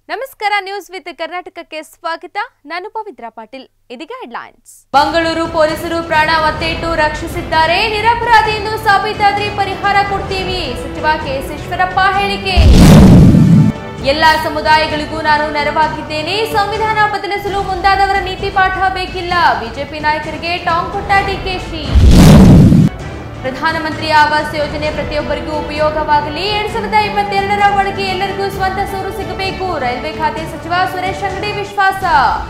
ನಮಸ್ಕಾರ news with ಕರ್ನಾಟಕಕ್ಕೆ ಸ್ವಾಗತ ನಾನು ಪವಿತ್ರ ಪಾಟೀಲ್ ಇದೀಗ ಹೆಡ್ಲೈನ್ಸ್ ಮಂಗಳೂರು ಪೊಲೀಸರು ಪ್ರಾಣ ಒತ್ತೆಯಿಟ್ಟು ರಕ್ಷಿಸಿದ್ದಾರೆ ನಿರಪರಾಧಿ ಎಂದು ಸಾಬೀತಾದ್ರೆ ಪರಿಹಾರ ಕೊಡ್ತೀವಿ ಸಚಿವ ಕೆಎಸ್ ಈಶ್ವರಪ್ಪ ಹೇಳಿಕೆ ಎಲ್ಲ ಸಮುದಾಯಗಳಿಗೂ ನಾನು ನೆರವಾಗಿದ್ದೇನೆ ಸಂವಿಧಾನ ಬದಲಿಸಲು ಮುಂದಾದವರ ನೀತಿ ಪಾಠ ಬೇಕಿಲ್ಲ ಬಿಜೆಪಿ ನಾಯಕರಿಗೆ ಟಾಂಗ್ ಕೊಟ್ಟ ಡಿಕೆಶಿ ಪ್ರಧಾನಮಂತ್ರಿ ಆವಾಸ್ ಯೋಜನೆ ಪ್ರತಿಯೊಬ್ಬರಿಗೂ ಉಪಯೋಗವಾಗಲಿ ಎರಡ್ ಸಾವಿರದ ಇಪ್ಪತ್ತೆರಡರ ಒಳಗೆ ಎಲ್ಲರಿಗೂ ಸ್ವಂತ ಸೂರು ಸಿಗಬೇಕು ರೈಲ್ವೆ ಖಾತೆ ಸಚಿವ ಸುರೇಶ್ ಅಂಗಡಿ ವಿಶ್ವಾಸ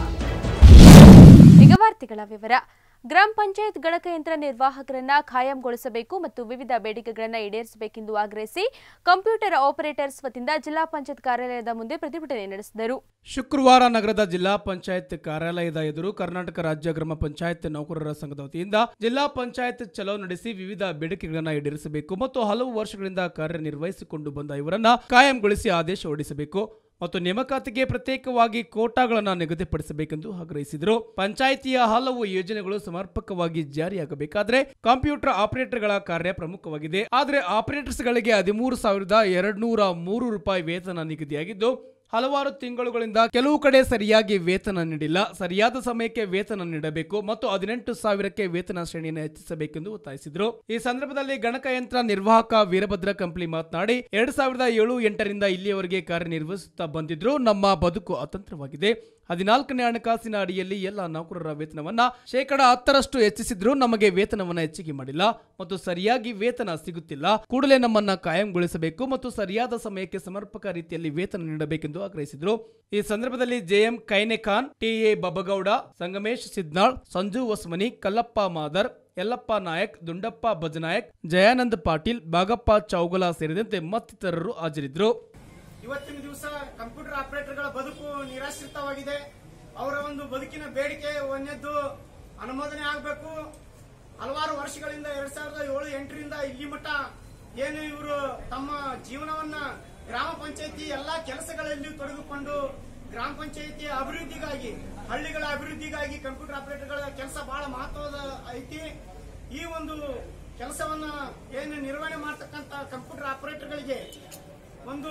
ಈಗ ವಾರ್ತೆಗಳ ವಿವರ ಗ್ರಾಮ ಪಂಚಾಯತ್ ಗಣಕಯಂತ್ರ ನಿರ್ವಾಹಕರನ್ನ ಖಾಯಂಗೊಳಿಸಬೇಕು ಮತ್ತು ವಿವಿಧ ಬೇಡಿಕೆಗಳನ್ನು ಈಡೇರಿಸಬೇಕೆಂದು ಆಗ್ರಹಿಸಿ ಕಂಪ್ಯೂಟರ್ ಆಪರೇಟರ್ಸ್ ವತಿಯಿಂದ ಜಿಲ್ಲಾ ಪಂಚಾಯತ್ ಕಾರ್ಯಾಲಯದ ಮುಂದೆ ಪ್ರತಿಭಟನೆ ನಡೆಸಿದರು ಶುಕ್ರವಾರ ನಗರದ ಜಿಲ್ಲಾ ಪಂಚಾಯತ್ ಕಾರ್ಯಾಲಯದ ಎದುರು ಕರ್ನಾಟಕ ರಾಜ್ಯ ಗ್ರಾಮ ಪಂಚಾಯತ್ ನೌಕರರ ಸಂಘದ ವತಿಯಿಂದ ಜಿಲ್ಲಾ ಪಂಚಾಯತ್ ಚಲೋ ನಡೆಸಿ ವಿವಿಧ ಬೇಡಿಕೆಗಳನ್ನು ಈಡೇರಿಸಬೇಕು ಮತ್ತು ಹಲವು ವರ್ಷಗಳಿಂದ ಕಾರ್ಯನಿರ್ವಹಿಸಿಕೊಂಡು ಬಂದ ಇವರನ್ನ ಕಾಯಂಗೊಳಿಸಿ ಆದೇಶ ಹೊರಡಿಸಬೇಕು ಮತ್ತು ನೇಮಕಾತಿಗೆ ಪ್ರತ್ಯೇಕವಾಗಿ ಕೋಟಾಗಳನ್ನು ನಿಗದಿಪಡಿಸಬೇಕೆಂದು ಆಗ್ರಹಿಸಿದರು ಪಂಚಾಯಿತಿಯ ಹಲವು ಯೋಜನೆಗಳು ಸಮರ್ಪಕವಾಗಿ ಜಾರಿಯಾಗಬೇಕಾದ್ರೆ ಕಂಪ್ಯೂಟರ್ ಆಪರೇಟರ್ಗಳ ಕಾರ್ಯ ಪ್ರಮುಖವಾಗಿದೆ ಆದರೆ ಆಪರೇಟರ್ಸ್ಗಳಿಗೆ ಹದಿಮೂರು ಸಾವಿರದ ಎರಡ್ನೂರ ಮೂರು ರೂಪಾಯಿ ವೇತನ ನಿಗದಿಯಾಗಿದ್ದು ಹಲವಾರು ತಿಂಗಳುಗಳಿಂದ ಕೆಲವು ಕಡೆ ಸರಿಯಾಗಿ ವೇತನ ನೀಡಿಲ್ಲ ಸರಿಯಾದ ಸಮಯಕ್ಕೆ ವೇತನ ನೀಡಬೇಕು ಮತ್ತು ಹದಿನೆಂಟು ಸಾವಿರಕ್ಕೆ ವೇತನ ಶ್ರೇಣಿಯನ್ನು ಹೆಚ್ಚಿಸಬೇಕೆಂದು ಒತ್ತಾಯಿಸಿದರು ಈ ಸಂದರ್ಭದಲ್ಲಿ ಗಣಕಯಂತ್ರ ನಿರ್ವಾಹಕ ವೀರಭದ್ರ ಕಂಪ್ಲಿ ಮಾತನಾಡಿ ಎರಡ್ ಸಾವಿರದ ಏಳು ಎಂಟರಿಂದ ಇಲ್ಲಿಯವರೆಗೆ ಕಾರ್ಯನಿರ್ವಹಿಸುತ್ತಾ ಬಂದಿದ್ರು ನಮ್ಮ ಬದುಕು ಅತಂತ್ರವಾಗಿದೆ ಹದಿನಾಲ್ಕನೇ ಹಣಕಾಸಿನ ಅಡಿಯಲ್ಲಿ ಎಲ್ಲ ನೌಕರರ ವೇತನವನ್ನ ಶೇಕಡ ಹತ್ತರಷ್ಟು ಹೆಚ್ಚಿಸಿದ್ರು ನಮಗೆ ವೇತನವನ್ನ ಹೆಚ್ಚಿಗೆ ಮಾಡಿಲ್ಲ ಮತ್ತು ಸರಿಯಾಗಿ ವೇತನ ಸಿಗುತ್ತಿಲ್ಲ ಕೂಡಲೇ ನಮ್ಮನ್ನ ಕಾಯಂಗೊಳಿಸಬೇಕು ಮತ್ತು ಸರಿಯಾದ ಸಮಯಕ್ಕೆ ಸಮರ್ಪಕ ರೀತಿಯಲ್ಲಿ ವೇತನ ನೀಡಬೇಕೆಂದು ಆಗ್ರಹಿಸಿದ್ರು ಈ ಸಂದರ್ಭದಲ್ಲಿ ಜೆಎಂ ಕೈನೆ ಖಾನ್ ಟಿಎ ಬಬಗೌಡ ಸಂಗಮೇಶ್ ಸಿದ್ನಾಳ್ ಸಂಜು ವಸ್ಮನಿ ಕಲ್ಲಪ್ಪ ಮಾದರ್ ಯಲ್ಲಪ್ಪ ನಾಯಕ್ ದುಂಡಪ್ಪ ಭಜನಾಯಕ್ ಜಯಾನಂದ್ ಪಾಟೀಲ್ ಬಾಗಪ್ಪ ಚೌಗಲ ಸೇರಿದಂತೆ ಮತ್ತಿತರರು ಹಾಜರಿದ್ದರು ಇವತ್ತಿನ ದಿವಸ ಕಂಪ್ಯೂಟರ್ ಆಪರೇಟರ್ಗಳ ಬದುಕು ನಿರಾಶ್ರಿತವಾಗಿದೆ ಅವರ ಒಂದು ಬದುಕಿನ ಬೇಡಿಕೆ ಒಂದನೇದ್ದು ಅನುಮೋದನೆ ಆಗಬೇಕು ಹಲವಾರು ವರ್ಷಗಳಿಂದ ಎರಡ್ ಸಾವಿರದ ಏಳು ಎಂಟರಿಂದ ಇಲ್ಲಿ ಮಟ್ಟ ಏನು ಇವರು ತಮ್ಮ ಜೀವನವನ್ನ ಗ್ರಾಮ ಪಂಚಾಯತಿ ಎಲ್ಲಾ ಕೆಲಸಗಳಲ್ಲಿ ತೊಡಗಿಕೊಂಡು ಗ್ರಾಮ ಪಂಚಾಯತಿಯ ಅಭಿವೃದ್ಧಿಗಾಗಿ ಹಳ್ಳಿಗಳ ಅಭಿವೃದ್ಧಿಗಾಗಿ ಕಂಪ್ಯೂಟರ್ ಆಪರೇಟರ್ಗಳ ಕೆಲಸ ಬಹಳ ಮಹತ್ವದ ಐತಿ ಈ ಒಂದು ಕೆಲಸವನ್ನ ಏನು ನಿರ್ವಹಣೆ ಮಾಡ್ತಕ್ಕಂತ ಕಂಪ್ಯೂಟರ್ ಆಪರೇಟರ್ಗಳಿಗೆ ಒಂದು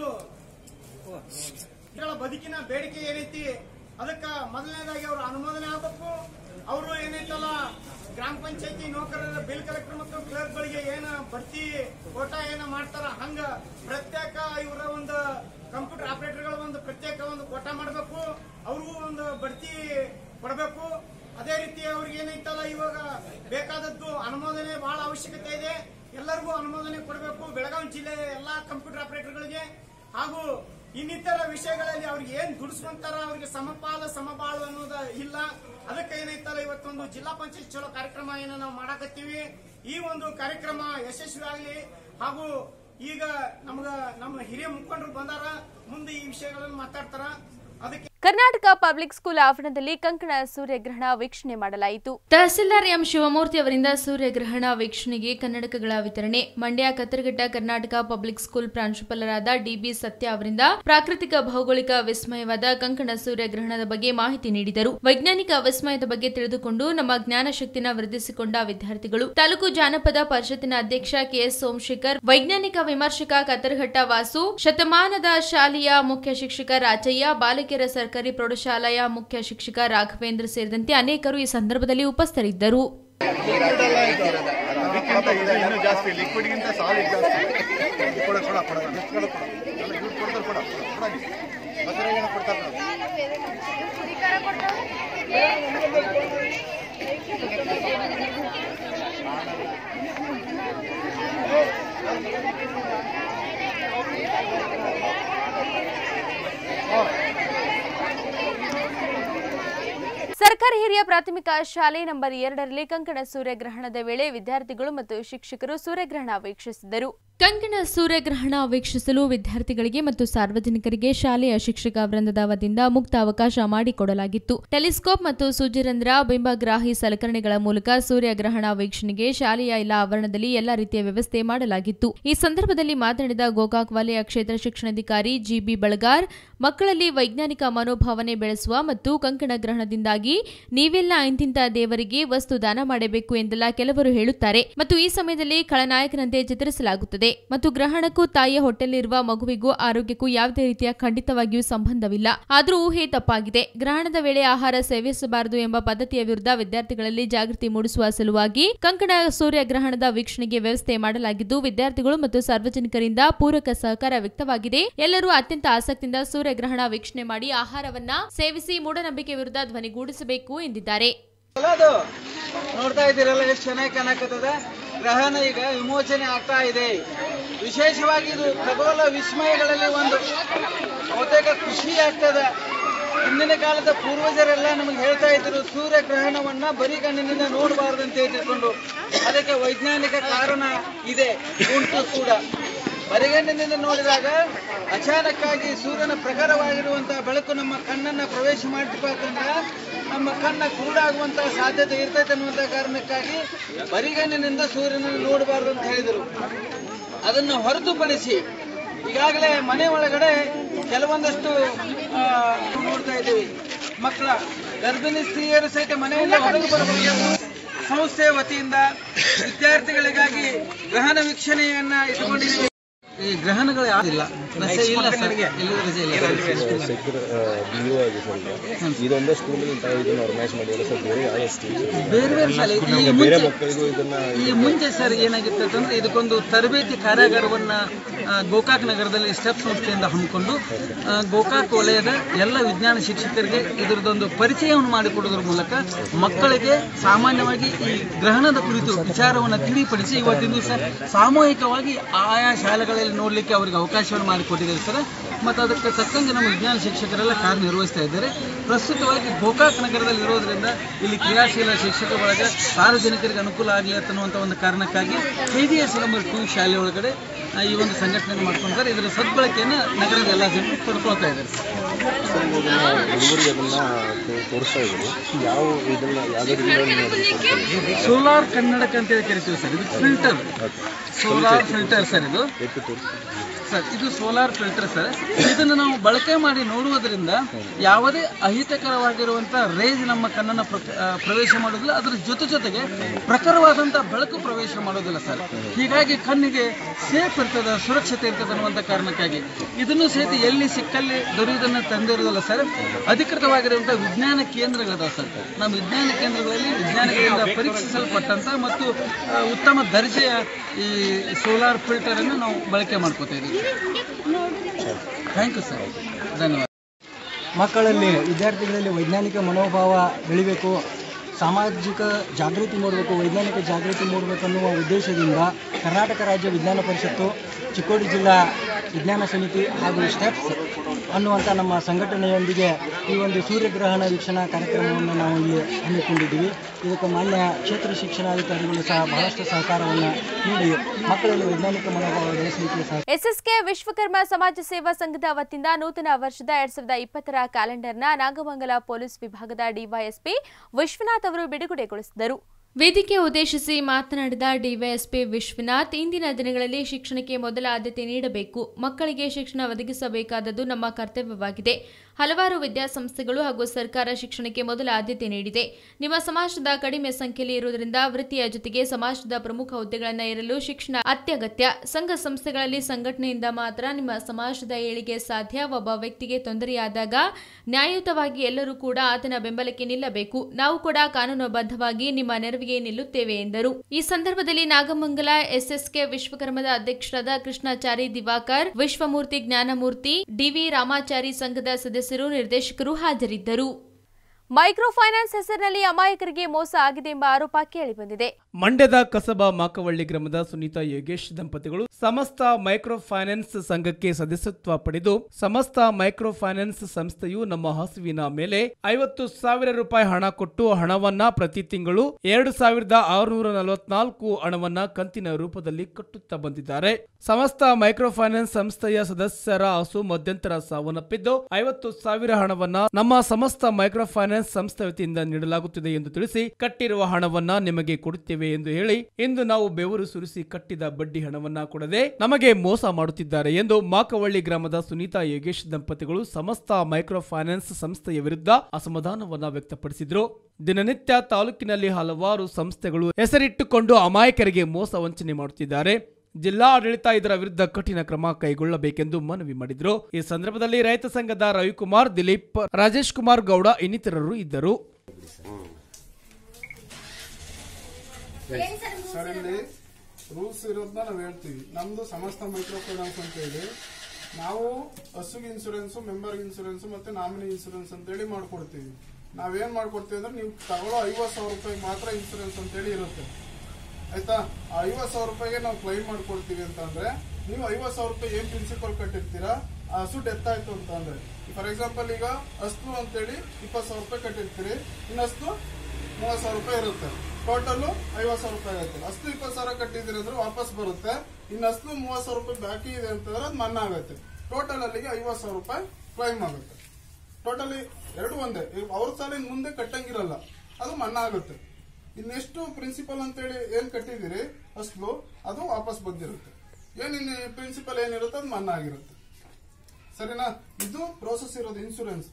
ಗಳ ಬದುಕಿನ ಬೇಡಿಕೆ ಏನೈತಿ ಅದಕ್ಕ ಮೊದಲನೇದಾಗಿ ಅವರು ಅನುಮೋದನೆ ಆಗಬೇಕು ಅವರು ಏನೈತಲ್ಲ ಗ್ರಾಮ ಪಂಚಾಯತಿ ನೌಕರರ ಬಿಲ್ ಕಲೆಕ್ಟರ್ ಮತ್ತು ಕ್ಲರ್ಕ್ಗಳಿಗೆ ಏನ ಬಡ್ತಿ ಕೋಟಾ ಏನ ಮಾಡ್ತಾರ ಹಂಗ ಪ್ರತ್ಯೇಕ ಇವರ ಒಂದು ಕಂಪ್ಯೂಟರ್ ಆಪರೇಟರ್ಗಳ ಒಂದು ಪ್ರತ್ಯೇಕ ಒಂದು ಕೋಟಾ ಮಾಡಬೇಕು ಅವ್ರಿಗೂ ಒಂದು ಬಡ್ತಿ ಕೊಡಬೇಕು ಅದೇ ರೀತಿ ಅವ್ರಿಗೆ ಏನೈತಲ್ಲ ಇವಾಗ ಬೇಕಾದದ್ದು ಅನುಮೋದನೆ ಬಹಳ ಅವಶ್ಯಕತೆ ಇದೆ ಎಲ್ಲರಿಗೂ ಅನುಮೋದನೆ ಕೊಡಬೇಕು ಬೆಳಗಾವಿ ಜಿಲ್ಲೆಯ ಎಲ್ಲಾ ಕಂಪ್ಯೂಟರ್ ಆಪರೇಟರ್ಗಳಿಗೆ ಹಾಗೂ ಇನ್ನಿತರ ವಿಷಯಗಳಲ್ಲಿ ಅವ್ರಿಗೆ ಏನ್ ದುಡಿಸ್ಕೊಂತಾರ ಅವ್ರಿಗೆ ಸಮಪಾಲ ಸಮಬಾಳು ಅನ್ನೋದು ಇಲ್ಲ ಅದಕ್ಕೆ ಏನೈತಲ್ಲ ಇವತ್ತೊಂದು ಜಿಲ್ಲಾ ಪಂಚಾಯತ್ ಚಲೋ ಕಾರ್ಯಕ್ರಮ ಏನ ನಾವು ಮಾಡಾಕತ್ತೀವಿ ಈ ಒಂದು ಕಾರ್ಯಕ್ರಮ ಯಶಸ್ವಿ ಆಗಲಿ ಹಾಗೂ ಈಗ ನಮ್ಗ ನಮ್ಮ ಹಿರಿಯ ಮುಖಂಡರು ಬಂದಾರ ಮುಂದೆ ಈ ವಿಷಯಗಳನ್ನು ಮಾತಾಡ್ತಾರ ಅದಕ್ಕೆ ಕರ್ನಾಟಕ ಪಬ್ಲಿಕ್ ಸ್ಕೂಲ್ ಆವರಣದಲ್ಲಿ ಕಂಕಣ ಸೂರ್ಯಗ್ರಹಣ ವೀಕ್ಷಣೆ ಮಾಡಲಾಯಿತು ತಹಸೀಲ್ದಾರ್ ಎಂ ಶಿವಮೂರ್ತಿ ಅವರಿಂದ ಸೂರ್ಯಗ್ರಹಣ ವೀಕ್ಷಣೆಗೆ ಕನ್ನಡಕಗಳ ವಿತರಣೆ ಮಂಡ್ಯ ಕತ್ತರಘಟ್ಟ ಕರ್ನಾಟಕ ಪಬ್ಲಿಕ್ ಸ್ಕೂಲ್ ಪ್ರಾಂಶುಪಾಲರಾದ ಡಿಬಿ ಸತ್ಯ ಅವರಿಂದ ಪ್ರಾಕೃತಿಕ ಭೌಗೋಳಿಕ ವಿಸ್ಮಯವಾದ ಕಂಕಣ ಸೂರ್ಯಗ್ರಹಣದ ಬಗ್ಗೆ ಮಾಹಿತಿ ನೀಡಿದರು ವೈಜ್ಞಾನಿಕ ವಿಸ್ಮಯದ ಬಗ್ಗೆ ತಿಳಿದುಕೊಂಡು ನಮ್ಮ ಜ್ಞಾನ ಶಕ್ತಿನ ವೃದ್ಧಿಸಿಕೊಂಡ ವಿದ್ಯಾರ್ಥಿಗಳು ತಾಲೂಕು ಜಾನಪದ ಪರಿಷತ್ತಿನ ಅಧ್ಯಕ್ಷ ಕೆಎಸ್ ಸೋಮಶೇಖರ್ ವೈಜ್ಞಾನಿಕ ವಿಮರ್ಶಕ ಕತ್ತರಘಟ್ಟ ವಾಸು ಶತಮಾನದ ಶಾಲೆಯ ಮುಖ್ಯ ಶಿಕ್ಷಕ ರಾಜಯ್ಯ ಬಾಲಕಿಯರ ಸರ್ಕಾರಿ ಪ್ರೌಢಶಾಲೆಯ ಮುಖ್ಯ ಶಿಕ್ಷಕ ರಾಘವೇಂದ್ರ ಸೇರಿದಂತೆ ಅನೇಕರು ಈ ಸಂದರ್ಭದಲ್ಲಿ ಉಪಸ್ಥಿತರಿದ್ದರು ಅದಕ್ಕಿಂತ ಇದು ಇನ್ನೂ ಜಾಸ್ತಿ ಲಿಕ್ವಿಡ್ಗಿಂತ ಸಾಲಿಡ್ ಜಾಸ್ತಿ ಕೊಡ ಕೊಡ ಕೊಡ ಕೊಡ ಕೊಡ ಅಲ್ಲ ಇವ್ರು ಕೊಡ್ತಾರೆ ಕೊಡ ಕೊಡ ನೀ. ಬಸರೆ ಏನೋ ಕೊಡ್ತಾರೆ ನೋಡಿ. ಸರ್ಕಾರಿ ಹಿರಿಯ ಪ್ರಾಥಮಿಕ ಶಾಲೆ ನಂಬರ್ ಎರಡರಲ್ಲಿ ಕಂಕಣ ಸೂರ್ಯಗ್ರಹಣದ ವೇಳೆ ವಿದ್ಯಾರ್ಥಿಗಳು ಮತ್ತು ಶಿಕ್ಷಕರು ಸೂರ್ಯಗ್ರಹಣ ವೀಕ್ಷಿಸಿದರು ಕಂಕಣ ಸೂರ್ಯಗ್ರಹಣ ವೀಕ್ಷಿಸಲು ವಿದ್ಯಾರ್ಥಿಗಳಿಗೆ ಮತ್ತು ಸಾರ್ವಜನಿಕರಿಗೆ ಶಾಲೆಯ ಶಿಕ್ಷಕ ವೃಂದದ ವತಿಯಿಂದ ಮುಕ್ತ ಅವಕಾಶ ಮಾಡಿಕೊಡಲಾಗಿತ್ತು ಟೆಲಿಸ್ಕೋಪ್ ಮತ್ತು ಸೂರ್ಯರಂಧ್ರ ಬಿಂಬಗ್ರಾಹಿ ಸಲಕರಣೆಗಳ ಮೂಲಕ ಸೂರ್ಯಗ್ರಹಣ ವೀಕ್ಷಣೆಗೆ ಶಾಲೆಯ ಎಲ್ಲ ಆವರಣದಲ್ಲಿ ಎಲ್ಲಾ ರೀತಿಯ ವ್ಯವಸ್ಥೆ ಮಾಡಲಾಗಿತ್ತು ಈ ಸಂದರ್ಭದಲ್ಲಿ ಮಾತನಾಡಿದ ಗೋಕಾಕ್ ವಲಯ ಕ್ಷೇತ್ರ ಶಿಕ್ಷಣಾಧಿಕಾರಿ ಜಿಬಿ ಬಳಗಾರ್ ಮಕ್ಕಳಲ್ಲಿ ವೈಜ್ಞಾನಿಕ ಮನೋಭಾವನೆ ಬೆಳೆಸುವ ಮತ್ತು ಕಂಕಣ ಗ್ರಹಣದಿಂದಾಗಿ ನೀವೆಲ್ಲ ಇಂತಿಂತ ದೇವರಿಗೆ ವಸ್ತು ದಾನ ಮಾಡಬೇಕು ಎಂದೆಲ್ಲ ಕೆಲವರು ಹೇಳುತ್ತಾರೆ ಮತ್ತು ಈ ಸಮಯದಲ್ಲಿ ಖಳನಾಯಕನಂತೆ ಚಿತ್ರಿಸಲಾಗುತ್ತದೆ ಆಗಿದೆ ಮತ್ತು ಗ್ರಹಣಕ್ಕೂ ತಾಯಿಯ ಹೊಟ್ಟೆಲಿರುವ ಮಗುವಿಗೂ ಆರೋಗ್ಯಕ್ಕೂ ಯಾವುದೇ ರೀತಿಯ ಖಂಡಿತವಾಗಿಯೂ ಸಂಬಂಧವಿಲ್ಲ ಆದರೂ ಊಹೆ ತಪ್ಪಾಗಿದೆ ಗ್ರಹಣದ ವೇಳೆ ಆಹಾರ ಸೇವಿಸಬಾರದು ಎಂಬ ಪದ್ಧತಿಯ ವಿರುದ್ಧ ವಿದ್ಯಾರ್ಥಿಗಳಲ್ಲಿ ಜಾಗೃತಿ ಮೂಡಿಸುವ ಸಲುವಾಗಿ ಕಂಕಣ ಸೂರ್ಯಗ್ರಹಣದ ವೀಕ್ಷಣೆಗೆ ವ್ಯವಸ್ಥೆ ಮಾಡಲಾಗಿದ್ದು ವಿದ್ಯಾರ್ಥಿಗಳು ಮತ್ತು ಸಾರ್ವಜನಿಕರಿಂದ ಪೂರಕ ಸಹಕಾರ ವ್ಯಕ್ತವಾಗಿದೆ ಎಲ್ಲರೂ ಅತ್ಯಂತ ಆಸಕ್ತಿಯಿಂದ ಸೂರ್ಯಗ್ರಹಣ ವೀಕ್ಷಣೆ ಮಾಡಿ ಆಹಾರವನ್ನ ಸೇವಿಸಿ ಮೂಢನಂಬಿಕೆ ವಿರುದ್ಧ ಧ್ವನಿಗೂಡಿಸಬೇಕು ಎಂದಿದ್ದಾರೆ ಅಲ್ಲ ಅದು ನೋಡ್ತಾ ಇದ್ದೀರಲ್ಲ ಎಷ್ಟು ಚೆನ್ನಾಗಿ ಕಾಣಕತ್ತದ ಗ್ರಹಣ ಈಗ ವಿಮೋಚನೆ ಆಗ್ತಾ ಇದೆ ವಿಶೇಷವಾಗಿ ಇದು ಖಗೋಳ ವಿಸ್ಮಯಗಳಲ್ಲಿ ಒಂದು ಬಹುತೇಕ ಖುಷಿ ಆಗ್ತದ ಹಿಂದಿನ ಕಾಲದ ಪೂರ್ವಜರೆಲ್ಲ ನಮಗೆ ಹೇಳ್ತಾ ಇದ್ರು ಸೂರ್ಯ ಗ್ರಹಣವನ್ನ ಬರೀ ಕಣ್ಣಿನಿಂದ ನೋಡಬಾರ್ದು ಅಂತ ತಿಳ್ಕೊಂಡು ಅದಕ್ಕೆ ವೈಜ್ಞಾನಿಕ ಕಾರಣ ಇದೆ ಉಂಟು ಕೂಡ ಬರಿಗಣ್ಣಿನಿಂದ ನೋಡಿದಾಗ ಅಚಾನಕ್ಕಾಗಿ ಸೂರ್ಯನ ಪ್ರಖರವಾಗಿರುವಂತಹ ಬೆಳಕು ನಮ್ಮ ಕಣ್ಣನ್ನ ಪ್ರವೇಶ ಮಾಡ್ತಿಪ್ಪ ಅಂತಂದ್ರೆ ನಮ್ಮ ಕಣ್ಣ ಕುರುಡಾಗುವಂತಹ ಸಾಧ್ಯತೆ ಇರ್ತೈತೆ ಅನ್ನುವಂಥ ಕಾರಣಕ್ಕಾಗಿ ಬರಿಗಣ್ಣಿನಿಂದ ಸೂರ್ಯನನ್ನು ನೋಡಬಾರ್ದು ಅಂತ ಹೇಳಿದರು ಅದನ್ನು ಹೊರತುಪಡಿಸಿ ಈಗಾಗಲೇ ಮನೆ ಒಳಗಡೆ ಕೆಲವೊಂದಷ್ಟು ಆ, ನೋಡ್ತಾ ಇದ್ದೀವಿ ಮಕ್ಕಳ ಗರ್ಭಿಣಿ ಸ್ತ್ರೀಯರು ಸಹಿತ ಮನೆಯಿಂದ ಹೊರಗೆ ಬರಬಹುದು ಸಂಸ್ಥೆಯ ವತಿಯಿಂದ ವಿದ್ಯಾರ್ಥಿಗಳಿಗಾಗಿ ಗ್ರಹಣ ವೀಕ್ಷಣೆಯನ್ನ ಇಟ್ಟುಕೊಂಡಿದ್ದೀವಿ ಈ ಗ್ರಹಣಗಳು ಯಾವ್ದಿಲ್ಲ ರಜೆ ಇಲ್ಲ ಸರ್ ಎಲ್ಲಿಯೂ ರಜೆ ಇಲ್ಲ ಇದೊಂದೇ ಸ್ಕೂಲ್ ಇದನ್ನ ಆರ್ಗನೈಸ್ ಮಾಡಿದ್ರೆ ಸರ್ ಬೇರೆ ಯಾವ ಸ್ಕೂಲ್ ಬೇರೆ ಬೇರೆ ಶಾಲೆ ಈ ಬೇರೆ ಮುಂಚೆ ಮಕ್ಕಳಿಗೂ ಇದನ್ನ ಈ ಮುಂಚೆ ಸರ್ ಏನಾಗಿತ್ತು ಅಂತಂದ್ರೆ ಇದಕ್ಕೊಂದು ತರಬೇತಿ ಕಾರ್ಯಾಗಾರವನ್ನ ಆ, ಗೋಕಾಕ್ ನಗರದಲ್ಲಿ ಸ್ಟೆಪ್ ಸಂಸ್ಥೆಯಿಂದ ಹಮ್ಮಿಕೊಂಡು ಆ, ಗೋಕಾಕ್ ವಲಯದ ಎಲ್ಲ ವಿಜ್ಞಾನ ಶಿಕ್ಷಕರಿಗೆ ಇದರದೊಂದು ಪರಿಚಯವನ್ನು ಮಾಡಿಕೊಡೋದ್ರ ಮೂಲಕ ಮಕ್ಕಳಿಗೆ ಸಾಮಾನ್ಯವಾಗಿ ಈ ಗ್ರಹಣದ ಕುರಿತು ವಿಚಾರವನ್ನು ತಿಳಿಪಡಿಸಿ ಇವತ್ತಿನ ದಿವಸ ಸಾಮೂಹಿಕವಾಗಿ ಆಯಾ ಶಾಲೆಗಳಲ್ಲಿ ನೋಡಲಿಕ್ಕೆ ಅವರಿಗೆ ಅವಕಾಶವನ್ನು ಮಾಡಿಕೊಟ್ಟಿದ್ದಾರೆ ಸರ್ ಮತ್ತು ಅದಕ್ಕೆ ತಕ್ಕಂಗೆ ನಮ್ಮ ವಿಜ್ಞಾನ ಶಿಕ್ಷಕರೆಲ್ಲ ಕಾರ್ಯನಿರ್ವಹಿಸ್ತಾ ಇದ್ದಾರೆ ಪ್ರಸ್ತುತವಾಗಿ ಗೋಕಾಕ್ ನಗರದಲ್ಲಿ ಇರೋದ್ರಿಂದ ಇಲ್ಲಿ ಕ್ರಿಯಾಶೀಲ ಶಿಕ್ಷಕ ಬಳಗ ಸಾರ್ವಜನಿಕರಿಗೆ ಅನುಕೂಲ ಆಗಲಿ ಅನ್ನುವಂಥ ಒಂದು ಕಾರಣಕ್ಕಾಗಿ K G S number two ಶಾಲೆ ಒಳಗಡೆ ಆ, ಈ ಒಂದು ಸಂಘಟನೆ ಮಾಡ್ಕೊಂಡಿದ್ದಾರೆ ಇದರ ಸದ್ಬಳಕೆಯನ್ನು ನಗರದ ಎಲ್ಲ ಜನರು ಪಡ್ಕೊಳ್ತಾ ಇದ್ದಾರೆ ಹುಡುಗರಿಗೆ ಅದನ್ನ ತೋ- ತೋರಿಸ್ತಾ ಇದ್ರು ಯಾವ ಇದನ್ನ ಯಾವ್ದಾದ್ರು ಸೋಲಾರ್ ಕನ್ನಡಕ ಅಂತ ಹೇಳಿ ಕರಿತೀವಿ ಸರ್ ಇದು ಫಿಲ್ಟರ್ ಸೋಲಾರ್ ಫಿಲ್ಟರ್ ಸರ್ ಇದು ಸರ್ ಇದು ಸೋಲಾರ್ ಫಿಲ್ಟರ್ ಸರ್ ಇದನ್ನು ನಾವು ಬಳಕೆ ಮಾಡಿ ನೋಡುವುದರಿಂದ ಯಾವುದೇ ಅಹಿತಕರವಾಗಿರುವಂಥ ರೇಜ್ ನಮ್ಮ ಕಣ್ಣನ್ನು ಪ್ರ- ಆ, ಪ್ರವೇಶ ಮಾಡೋದಿಲ್ಲ ಅದರ ಜೊತೆ ಜೊತೆಗೆ ಪ್ರಖರವಾದಂಥ ಬೆಳಕು ಪ್ರವೇಶ ಮಾಡೋದಿಲ್ಲ ಸರ್ ಹೀಗಾಗಿ ಕಣ್ಣಿಗೆ ಸೇಫ್ ಇರ್ತದೆ ಸುರಕ್ಷತೆ ಇರ್ತದೆ ಅನ್ನುವಂಥ ಕಾರಣಕ್ಕಾಗಿ ಇದನ್ನು ಸಹಿತ ಎಲ್ಲಿ ಸಿಕ್ಕಲ್ಲಿ ದೊರೆಯುವುದನ್ನು ತಂದಿರೋದಿಲ್ಲ ಸರ್ ಅಧಿಕೃತವಾಗಿರುವಂಥ ವಿಜ್ಞಾನ ಕೇಂದ್ರಗಳಿದಾವೆ ಸರ್ ನಮ್ಮ ವಿಜ್ಞಾನ ಕೇಂದ್ರಗಳಲ್ಲಿ ವಿಜ್ಞಾನಿಗಳಿಂದ ಪರೀಕ್ಷಿಸಲ್ಪಟ್ಟಂಥ ಮತ್ತು ಆ, ಉತ್ತಮ ದರ್ಜೆಯ ಈ ಸೋಲಾರ್ ಫಿಲ್ಟರನ್ನು ನಾವು ಬಳಕೆ ಮಾಡ್ಕೋತಾ ಇದ್ದೀವಿ ಥ್ಯಾಂಕ್ ಯು ಸರ್ ಧನ್ಯವಾದ ಮಕ್ಕಳಲ್ಲಿ ವಿದ್ಯಾರ್ಥಿಗಳಲ್ಲಿ ವೈಜ್ಞಾನಿಕ ಮನೋಭಾವ ಬೆಳಿಬೇಕು ಸಾಮಾಜಿಕ ಜಾಗೃತಿ ಮೂಡಬೇಕು ವೈಜ್ಞಾನಿಕ ಜಾಗೃತಿ ಮೂಡಬೇಕನ್ನುವ ಉದ್ದೇಶದಿಂದ ಕರ್ನಾಟಕ ರಾಜ್ಯ ವಿಜ್ಞಾನ ಪರಿಷತ್ತು ಚಿಕ್ಕೋಡಿ ಜಿಲ್ಲಾ ವಿಜ್ಞಾನ ಸಮಿತಿ ಹಾಗೂ ಸ್ಟೆಪ್ಸ್ ಅನ್ನುವಂಥ ನಮ್ಮ ಸಂಘಟನೆಯೊಂದಿಗೆ ಈ ಒಂದು ಸೂರ್ಯಗ್ರಹಣ ವೀಕ್ಷಣಾ ಕಾರ್ಯಕ್ರಮವನ್ನು ನಾವು ಇಲ್ಲಿ ಹಮ್ಮಿಕೊಂಡಿದ್ದೀವಿ ಇದಕ್ಕೆ ಮಾನ್ಯ ಕ್ಷೇತ್ರ ಶಿಕ್ಷಣಾಧಿಕಾರಿಗಳು ಸಹ ಬಹಳಷ್ಟು ಸಹಕಾರವನ್ನು ನೀಡಿ ಮಕ್ಕಳಲ್ಲಿ ವೈಜ್ಞಾನಿಕ ಮನೋಭಾವ ಬೆಳೆಸಲಿಕ್ಕೆ ಸಹ ಎಸ್ಎಸ್ಕೆ ವಿಶ್ವಕರ್ಮ ಸಮಾಜ ಸೇವಾ ಸಂಘದ ವತಿಯಿಂದ ನೂತನ ವರ್ಷದ ಎರಡ್ ಸಾವಿರದ ಇಪ್ಪತ್ತರ ಕ್ಯಾಲೆಂಡರ್ನ ನಾಗಮಂಗಲ ಪೊಲೀಸ್ ವಿಭಾಗದ ಡಿವೈಎಸ್ಪಿ ವಿಶ್ವನಾಥ್ ಅವರು ಬಿಡುಗಡೆಗೊಳಿಸಿದರು ವೇದಿಕೆ ಉದ್ದೇಶಿಸಿ ಮಾತನಾಡಿದ ಡಿವೈಎಸ್ಪಿ ವಿಶ್ವನಾಥ್ ಇಂದಿನ ದಿನಗಳಲ್ಲಿ ಶಿಕ್ಷಣಕ್ಕೆ ಮೊದಲ ಆದ್ಯತೆ ನೀಡಬೇಕು ಮಕ್ಕಳಿಗೆ ಶಿಕ್ಷಣ ಒದಗಿಸಬೇಕಾದದ್ದು ನಮ್ಮ ಕರ್ತವ್ಯವಾಗಿದೆ ಹಲವಾರು ವಿದ್ಯಾಸಂಸ್ಥೆಗಳು ಹಾಗೂ ಸರ್ಕಾರ ಶಿಕ್ಷಣಕ್ಕೆ ಮೊದಲ ಆದ್ಯತೆ ನೀಡಿದೆ ನಿಮ್ಮ ಸಮಾಜದ ಕಡಿಮೆ ಸಂಖ್ಯೆಯಲ್ಲಿ ಇರುವುದರಿಂದ ವೃತ್ತಿಯ ಜೊತೆಗೆ ಸಮಾಜದ ಪ್ರಮುಖ ಹುದ್ದೆಗಳನ್ನು ಏರಲು ಶಿಕ್ಷಣ ಅತ್ಯಗತ್ಯ ಸಂಘ ಸಂಸ್ಥೆಗಳಲ್ಲಿ ಸಂಘಟನೆಯಿಂದ ಮಾತ್ರ ನಿಮ್ಮ ಸಮಾಜದ ಏಳಿಗೆ ಸಾಧ್ಯ ಒಬ್ಬ ವ್ಯಕ್ತಿಗೆ ತೊಂದರೆಯಾದಾಗ ನ್ಯಾಯಯುತವಾಗಿ ಎಲ್ಲರೂ ಕೂಡ ಆತನ ಬೆಂಬಲಕ್ಕೆ ನಿಲ್ಲಬೇಕು ನಾವು ಕೂಡ ಕಾನೂನುಬದ್ಧವಾಗಿ ನಿಮ್ಮ ನೆರವಿಗೆ ನಿಲ್ಲುತ್ತೇವೆ ಎಂದರು ಈ ಸಂದರ್ಭದಲ್ಲಿ ನಾಗಮಂಗಲ ಎಸ್ಎಸ್ಕೆ ವಿಶ್ವಕರ್ಮದ ಅಧ್ಯಕ್ಷರಾದ ಕೃಷ್ಣಾಚಾರಿ ದಿವಾಕರ್ ವಿಶ್ವಮೂರ್ತಿ ಜ್ಞಾನಮೂರ್ತಿ ಡಿವಿ ರಾಮಾಚಾರಿ ಸಂಘದ ಸದಸ್ಯರು ನಿರ್ದೇಶಕರು ಹಾಜರಿದ್ದರು ಮೈಕ್ರೋ ಫೈನಾನ್ಸ್ ಹೆಸರಿನಲ್ಲಿ ಅಮಾಯಕರಿಗೆ ಮೋಸ ಆಗಿದೆ ಎಂಬ ಆರೋಪ ಕೇಳಿಬಂದಿದೆ ಮಂಡ್ಯದ ಕಸಬಾ ಮಾಕವಳ್ಳಿ ಗ್ರಾಮದ ಸುನೀತಾ ಯೋಗೇಶ್ ದಂಪತಿಗಳು ಸಮಸ್ತ ಮೈಕ್ರೋ ಫೈನಾನ್ಸ್ ಸಂಘಕ್ಕೆ ಸದಸ್ಯತ್ವ ಪಡೆದು ಸಮಸ್ತ ಮೈಕ್ರೋ ಫೈನಾನ್ಸ್ ಸಂಸ್ಥೆಯು ನಮ್ಮ ಹಸುವಿನ ಮೇಲೆ ಐವತ್ತು ಸಾವಿರ ರೂಪಾಯಿ ಹಣ ಕೊಟ್ಟು ಹಣವನ್ನ ಪ್ರತಿ ತಿಂಗಳು ಎರಡು ಸಾವಿರದ ಆರುನೂರ ನಲವತ್ನಾಲ್ಕು ಹಣವನ್ನ ಕಂತಿನ ರೂಪದಲ್ಲಿ ಕಟ್ಟುತ್ತಾ ಬಂದಿದ್ದಾರೆ ಸಮಸ್ತ ಮೈಕ್ರೋ ಫೈನಾನ್ಸ್ ಸಂಸ್ಥೆಯ ಸದಸ್ಯರ ಹಸು ಮಧ್ಯಂತರ ಸಾವನ್ನಪ್ಪಿದ್ದು ಐವತ್ತು ಸಾವಿರ ಹಣವನ್ನ ನಮ್ಮ ಸಮಸ್ತ ಮೈಕ್ರೋ ಫೈನಾನ್ಸ್ ಸಂಸ್ಥೆ ವತಿಯಿಂದ ನೀಡಲಾಗುತ್ತಿದೆ ಎಂದು ತಿಳಿಸಿ ಕಟ್ಟಿರುವ ಹಣವನ್ನ ನಿಮಗೆ ಕೊಡುತ್ತೇವೆ ಎಂದು ಹೇಳಿ ಇಂದು ನಾವು ಬೆವರು ಸುರಿಸಿ ಕಟ್ಟಿದ ಬಡ್ಡಿ ಹಣವನ್ನ ಕೊಡದೆ ನಮಗೆ ಮೋಸ ಮಾಡುತ್ತಿದ್ದಾರೆ ಎಂದು ಮಾಕವಳ್ಳಿ ಗ್ರಾಮದ ಸುನೀತಾ ಯೋಗೇಶ್ ದಂಪತಿಗಳು ಸಮಸ್ತ ಮೈಕ್ರೋ ಫೈನಾನ್ಸ್ ಸಂಸ್ಥೆಯ ವಿರುದ್ಧ ಅಸಮಾಧಾನವನ್ನ ವ್ಯಕ್ತಪಡಿಸಿದ್ರು ದಿನನಿತ್ಯ ತಾಲೂಕಿನಲ್ಲಿ ಹಲವಾರು ಸಂಸ್ಥೆಗಳು ಹೆಸರಿಟ್ಟುಕೊಂಡು ಅಮಾಯಕರಿಗೆ ಮೋಸ ವಂಚನೆ ಮಾಡುತ್ತಿದ್ದಾರೆ ಜಿಲ್ಲಾ ಆಡಳಿತ ಇದರ ವಿರುದ್ಧ ಕಠಿಣ ಕ್ರಮ ಕೈಗೊಳ್ಳಬೇಕೆಂದು ಮನವಿ ಮಾಡಿದ್ರು ಈ ಸಂದರ್ಭದಲ್ಲಿ ರೈತ ಸಂಘದ ರವಿಕುಮಾರ್ ದಿಲೀಪ್ ರಾಜೇಶ್ ಕುಮಾರ್ ಗೌಡ ಇನ್ನಿತರರು ಇದ್ದರು ಸರ್ ಇಲ್ಲಿ ರೂಲ್ಸ್ ಇರೋದನ್ನ ನಾವು ಹೇಳ್ತೀವಿ ನಮ್ದು ಸಮಸ್ತ ಮೈಕ್ರೋ ಫೈನಾನ್ಸ್ ಅಂತ ಹೇಳಿ ನಾವು ಹಸುಗೆ ಇನ್ಸೂರೆನ್ಸ್ ಮೆಂಬರ್ ಇನ್ಸೂರೆನ್ಸ್ ಮತ್ತೆ ನಾಮಿನಿ ಇನ್ಸೂರೆನ್ಸ್ ಅಂತ ಹೇಳಿ ಮಾಡ್ಕೊಡ್ತೀವಿ ನಾವೇನ್ ಮಾಡ್ಕೊಡ್ತೀವಿ ಅಂದ್ರೆ ನೀವು ತಗೊಳ್ಳೋ ಐವತ್ತು ಸಾವಿರ ರೂಪಾಯಿ ಮಾತ್ರ ಇನ್ಸೂರೆನ್ಸ್ ಅಂತ ಹೇಳಿ ಇರುತ್ತೆ ಆಯ್ತಾ ಆ ಐವತ್ತು ಸಾವಿರ ರೂಪಾಯಿಗೆ ನಾವು ಕ್ಲೈಮ್ ಮಾಡ್ಕೊಡ್ತೀವಿ ಅಂತ ಅಂದ್ರೆ ನೀವು ಐವತ್ತು ಸಾವಿರ ರೂಪಾಯಿ ಏನ್ ಪ್ರಿನ್ಸಿಪಲ್ ಕಟ್ಟಿರ್ತೀರಾ ಆ ಹಸು ಡೆತ್ ಆಯ್ತು ಅಂತ ಅಂದ್ರೆ ಫಾರ್ ಎಕ್ಸಾಂಪಲ್ ಈಗ ಅಸ್ತು ಅಂತೇಳಿ ಇಪ್ಪತ್ತು ಸಾವಿರ ರೂಪಾಯಿ ಕಟ್ಟಿರ್ತೀರಿ ಇನ್ನಷ್ಟು ಮೂವತ್ತು ಸಾವಿರ ರೂಪಾಯಿ ಇರುತ್ತೆ ಟೋಟಲ್ ಐವತ್ತು ಸಾವಿರ ರೂಪಾಯಿ ಆಗುತ್ತೆ ಅಷ್ಟು ಇಪ್ಪತ್ತು ಸಾವಿರ ಕಟ್ಟಿದ್ದೀರಿ ಅಂದ್ರೆ ವಾಪಸ್ ಬರುತ್ತೆ ಇನ್ನು ಅಷ್ಟು ಮೂವತ್ತು ಸಾವಿರ ರೂಪಾಯಿ ಬಾಕಿ ಇದೆ ಅಂತಂದ್ರೆ ಅದು ಮನ್ನಾ ಆಗುತ್ತೆ ಟೋಟಲ್ ಅಲ್ಲಿಗೆ ಐವತ್ತು ಸಾವಿರ ರೂಪಾಯಿ ಕ್ಲೈಮ್ ಆಗುತ್ತೆ ಟೋಟಲಿ ಎರಡು ಒಂದೇ ಈಗ ಅವ್ರ ಸಾಲಿನ ಮುಂದೆ ಕಟ್ಟಂಗಿರಲ್ಲ ಅದು ಮನ್ನಾ ಆಗುತ್ತೆ ಇನ್ನೆಷ್ಟು ಪ್ರಿನ್ಸಿಪಲ್ ಅಂತೇಳಿ ಏನ್ ಕಟ್ಟಿದಿರಿ ಅಷ್ಟು ಅದು ವಾಪಸ್ ಬಂದಿರುತ್ತೆ ಏನ್ ಇನ್ನು ಪ್ರಿನ್ಸಿಪಲ್ ಏನಿರುತ್ತೆ ಅದು ಮನ್ನಾ ಆಗಿರುತ್ತೆ ಸರಿನಾ ಇದು ಪ್ರೋಸೆಸ್ ಇರೋದು ಇನ್ಸೂರೆನ್ಸ್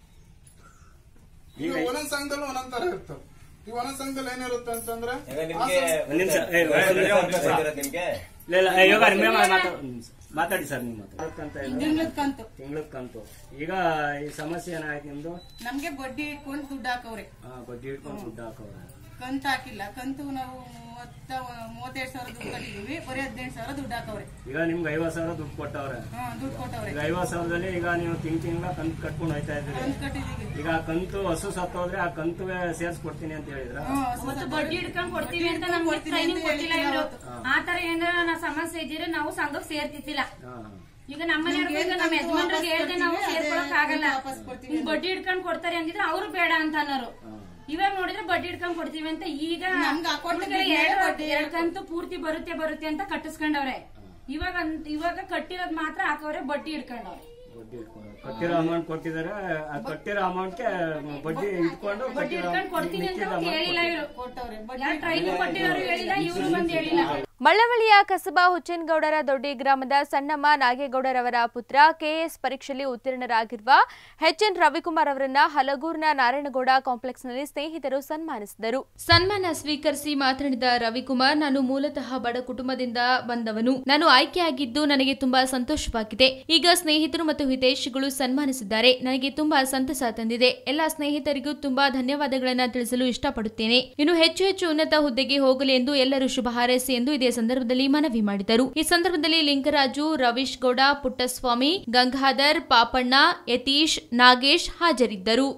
ಈಗ ಒಂದೊಂದ್ ಸಂಘದಲ್ಲೂ ಒಂದೊಂದ್ ತರ ಇರ್ತವೆ ಈಗ ಒಂದೊಂದ್ ಸಂಘದಲ್ಲಿ ಏನಿರುತ್ತೆ ಅಂತಂದ್ರೆ ಆ ಸಂಘ- ಒಂದ್ ನಿಮಿಷ ಏ, ಒಂದ್ ನಿಮಿಷ. ಇಲ್ಲ, ಇಲ್ಲ, ಏ, ಯೋಗ ನಿಮ್ಮೇ ಮಾತಾಡು ಒಂದ್ ನಿಮಿಷ. ಮಾತಾಡಿ ಸರ್ ನೀವು ಮಾತಾಡಿ ತಿಂಗ್ಳದ್ ಕಂತು ತಿಂಗಳ ಕಂತು ಈಗ ಈ ಸಮಸ್ಯೆ ಏನಾಯ್ತು ನಿಮ್ದು ನಮ್ಗೆ ಬಡ್ಡಿ ಇಟ್ಕೊಂಡು ದುಡ್ಡು ಹಾಕವ್ರೆ ಆ, ಬಡ್ಡಿ ಹಿಡ್ಕೊಂಡು ದುಡ್ಡು ಹಾಕೋರ ಕಂತು ಹಾಕಿಲ್ಲ ಕಂತು ನಾವು ಮೂವತ್ತ ಮೂವತ್ತೆರಡು ಸಾವಿರ ದುಡ್ಡು ಕಟ್ಟಿದೀವಿ ಬರೀ ಹದಿನೆಂಟು ಸಾವಿರ ದುಡ್ಡು ಹಾಕವ್ರೆ ಈಗ ನಿಮ್ಗೆ ಐವತ್ ಸಾವಿರ ದುಡ್ಡು ಕೊಟ್ಟವ್ರೆ ಹಾ ದುಡ್ಡು ಕೊಟ್ಟವ್ರೆ ಈಗ ಐವತ್ ಸಾವಿರದಲ್ಲಿ ಈಗ ನೀವು ತಿಂಗ್ ತಿಂಗಳ ಕಂತು ಕಟ್ಕೊಂಡು ಹೋಯ್ತಾ ಇದ್ರಿ ಕಂತು ಕಟ್ಟಿದೀವಿ ಈಗ ಆ ಕಂತು ಹಸು ಸತ್ತೋದ್ರೆ ಆ ಕಂತುವೆ ಸೇರ್ಸ್ಕೊಡ್ತೀನಿ ಅಂತ ಹೇಳಿದ್ರ ಅವತ್ತು ಬಡ್ಡಿ ಹಿಡ್ಕೊಂಡ್ ಕೊಡ್ತೀವಿ ಅಂತ ನಮ್ಗೆ ಟ್ರೈನಿಂಗ್ ಕೊಟ್ಟಿಲ್ಲ ಇವ್ರು ಆ ತರ ಏನಾರ ನಾ ಸಮಸ್ಯೆ ಇದ್ರೆ ನಾವು ಸಂಘಕ್ಕೆ ಸೇರ್ತಿದ್ದಿಲ್ಲ ಈಗ ನಮ್ಮನೆಯವ್ರಿಗೆ ಈಗ ನಮ್ಮ ಯಜಮಾನ್ರಿಗೆ ಹೇಳ್ದೆ ನಾವು ಸೇರ್ಕೊಳಕ್ ಆಗಲ್ಲ ಹಿಂಗ್ ಬಡ್ಡಿ ಹಿಡ್ಕೊಂಡ್ ಕೊಡ್ತಾರೆ ಅಂದಿದ್ರೆ ಅವ್ರು ಬೇಡ ಅಂತ ಅನ್ನೋರು ಇವಾಗ ನೋಡಿದ್ರೆ ಬಡ್ಡಿ ಹಿಡ್ಕೊಂಡ್ ಕೊಡ್ತೀವಿ ಅಂತ ಈಗ ನಮ್ಗೆ account ಹುಡ್ಗರು ಬಿಡ್ಲೇ ಎರಡು ಬಡ್ಡಿ ಎರಡ್ ಕಂತು ಪೂರ್ತಿ ಬರುತ್ತೆ ಬರುತ್ತೆ ಅಂತ ಕಟ್ಟಿಸ್ಕೊಂಡವ್ರೆ ಇವಾಗ ಅಂತ್- ಇವಾಗ ಕಟ್ಟಿರೋದ್ ಮಾತ್ರ ಹಾಕವ್ರೆ ಬಡ್ಡಿ ಹಿಡ್ಕೊಂಡವ್ರೆ ಬಡ್ಡಿ ಇಟ್ಕೊಂಡು ಕಟ್ಟಿರೋ ಅಮೌಂಟ್ ಕೊಟ್ಟಿದ್ದಾರೆ ಆ ಕಟ್ಟಿರೋ ಅಮೌಂಟ್ಗೆ ಬಡ್ಡಿ ಇಟ್ಕೊಂಡು ಬಡ್ಡಿ ಕಟ್ಟಿರೋ ಹಿಡ್ಕೊಂಡ್ ಕೊಡ್ತೀನಿ ಅಂತ ಮಿಕ್ಕಿದ ಹೇಳಿಲ್ಲ amount ಇವ್ರು ಕೊಟ್ಟವ್ರೆ ಯಾರು ಟ್ರೈನಿಂಗ್ ಕೊಟ್ಟಿರೋರು ಹೇಳಿಲ್ಲ ಇವ್ರು ಬಂದು ಹೇಳಿಲ್ಲ ಮಳ್ಳವಳ್ಳಿಯ ಕಸಬಾ ಹುಚ್ಚೇನಗೌಡರ ದೊಡ್ಡಿ ಗ್ರಾಮದ ಸಣ್ಣಮ್ಮ ನಾಗೇಗೌಡರವರ ಪುತ್ರ ಕೆಎಸ್ ಪರೀಕ್ಷೆಯಲ್ಲಿ ಉತ್ತೀರ್ಣರಾಗಿರುವ ಎಚ್ಎನ್ ರವಿಕುಮಾರ್ ಅವರನ್ನ ಹಲಗೂರಿನ ನಾರಾಯಣಗೌಡ ಕಾಂಪ್ಲೆಕ್ಸ್ನಲ್ಲಿ ಸ್ನೇಹಿತರು ಸನ್ಮಾನಿಸಿದರು ಸನ್ಮಾನ ಸ್ವೀಕರಿಸಿ ಮಾತನಾಡಿದ ರವಿಕುಮಾರ್ ನಾನು ಮೂಲತಃ ಬಡ ಕುಟುಂಬದಿಂದ ಬಂದವನು ನಾನು ಆಯ್ಕೆಯಾಗಿದ್ದು ನನಗೆ ತುಂಬಾ ಸಂತೋಷವಾಗಿದೆ ಈಗ ಸ್ನೇಹಿತರು ಮತ್ತು ಹಿತೈಷಿಗಳು ಸನ್ಮಾನಿಸಿದ್ದಾರೆ ನನಗೆ ತುಂಬಾ ಸಂತಸ ತಂದಿದೆ ಎಲ್ಲ ಸ್ನೇಹಿತರಿಗೂ ತುಂಬಾ ಧನ್ಯವಾದಗಳನ್ನ ತಿಳಿಸಲು ಇಷ್ಟಪಡುತ್ತೇನೆ ಇನ್ನು ಹೆಚ್ಚು ಹೆಚ್ಚು ಉನ್ನತ ಹುದ್ದೆಗೆ ಹೋಗಲಿ ಎಂದು ಎಲ್ಲರೂ ಶುಭ ಹಾರೈಸಿ ಎಂದು ಇದೇ ಸಂದರ್ಭದಲ್ಲಿ ಮನವಿ ಮಾಡಿದರು ಈ ಸಂದರ್ಭದಲ್ಲಿ ಲಿಂಗರಾಜು ರವೀಶ್ ಗೌಡ ಪುಟ್ಟಸ್ವಾಮಿ ಗಂಗಾಧರ್ ಪಾಪಣ್ಣ ಯತೀಶ್ ನಾಗೇಶ್ ಹಾಜರಿದ್ದರು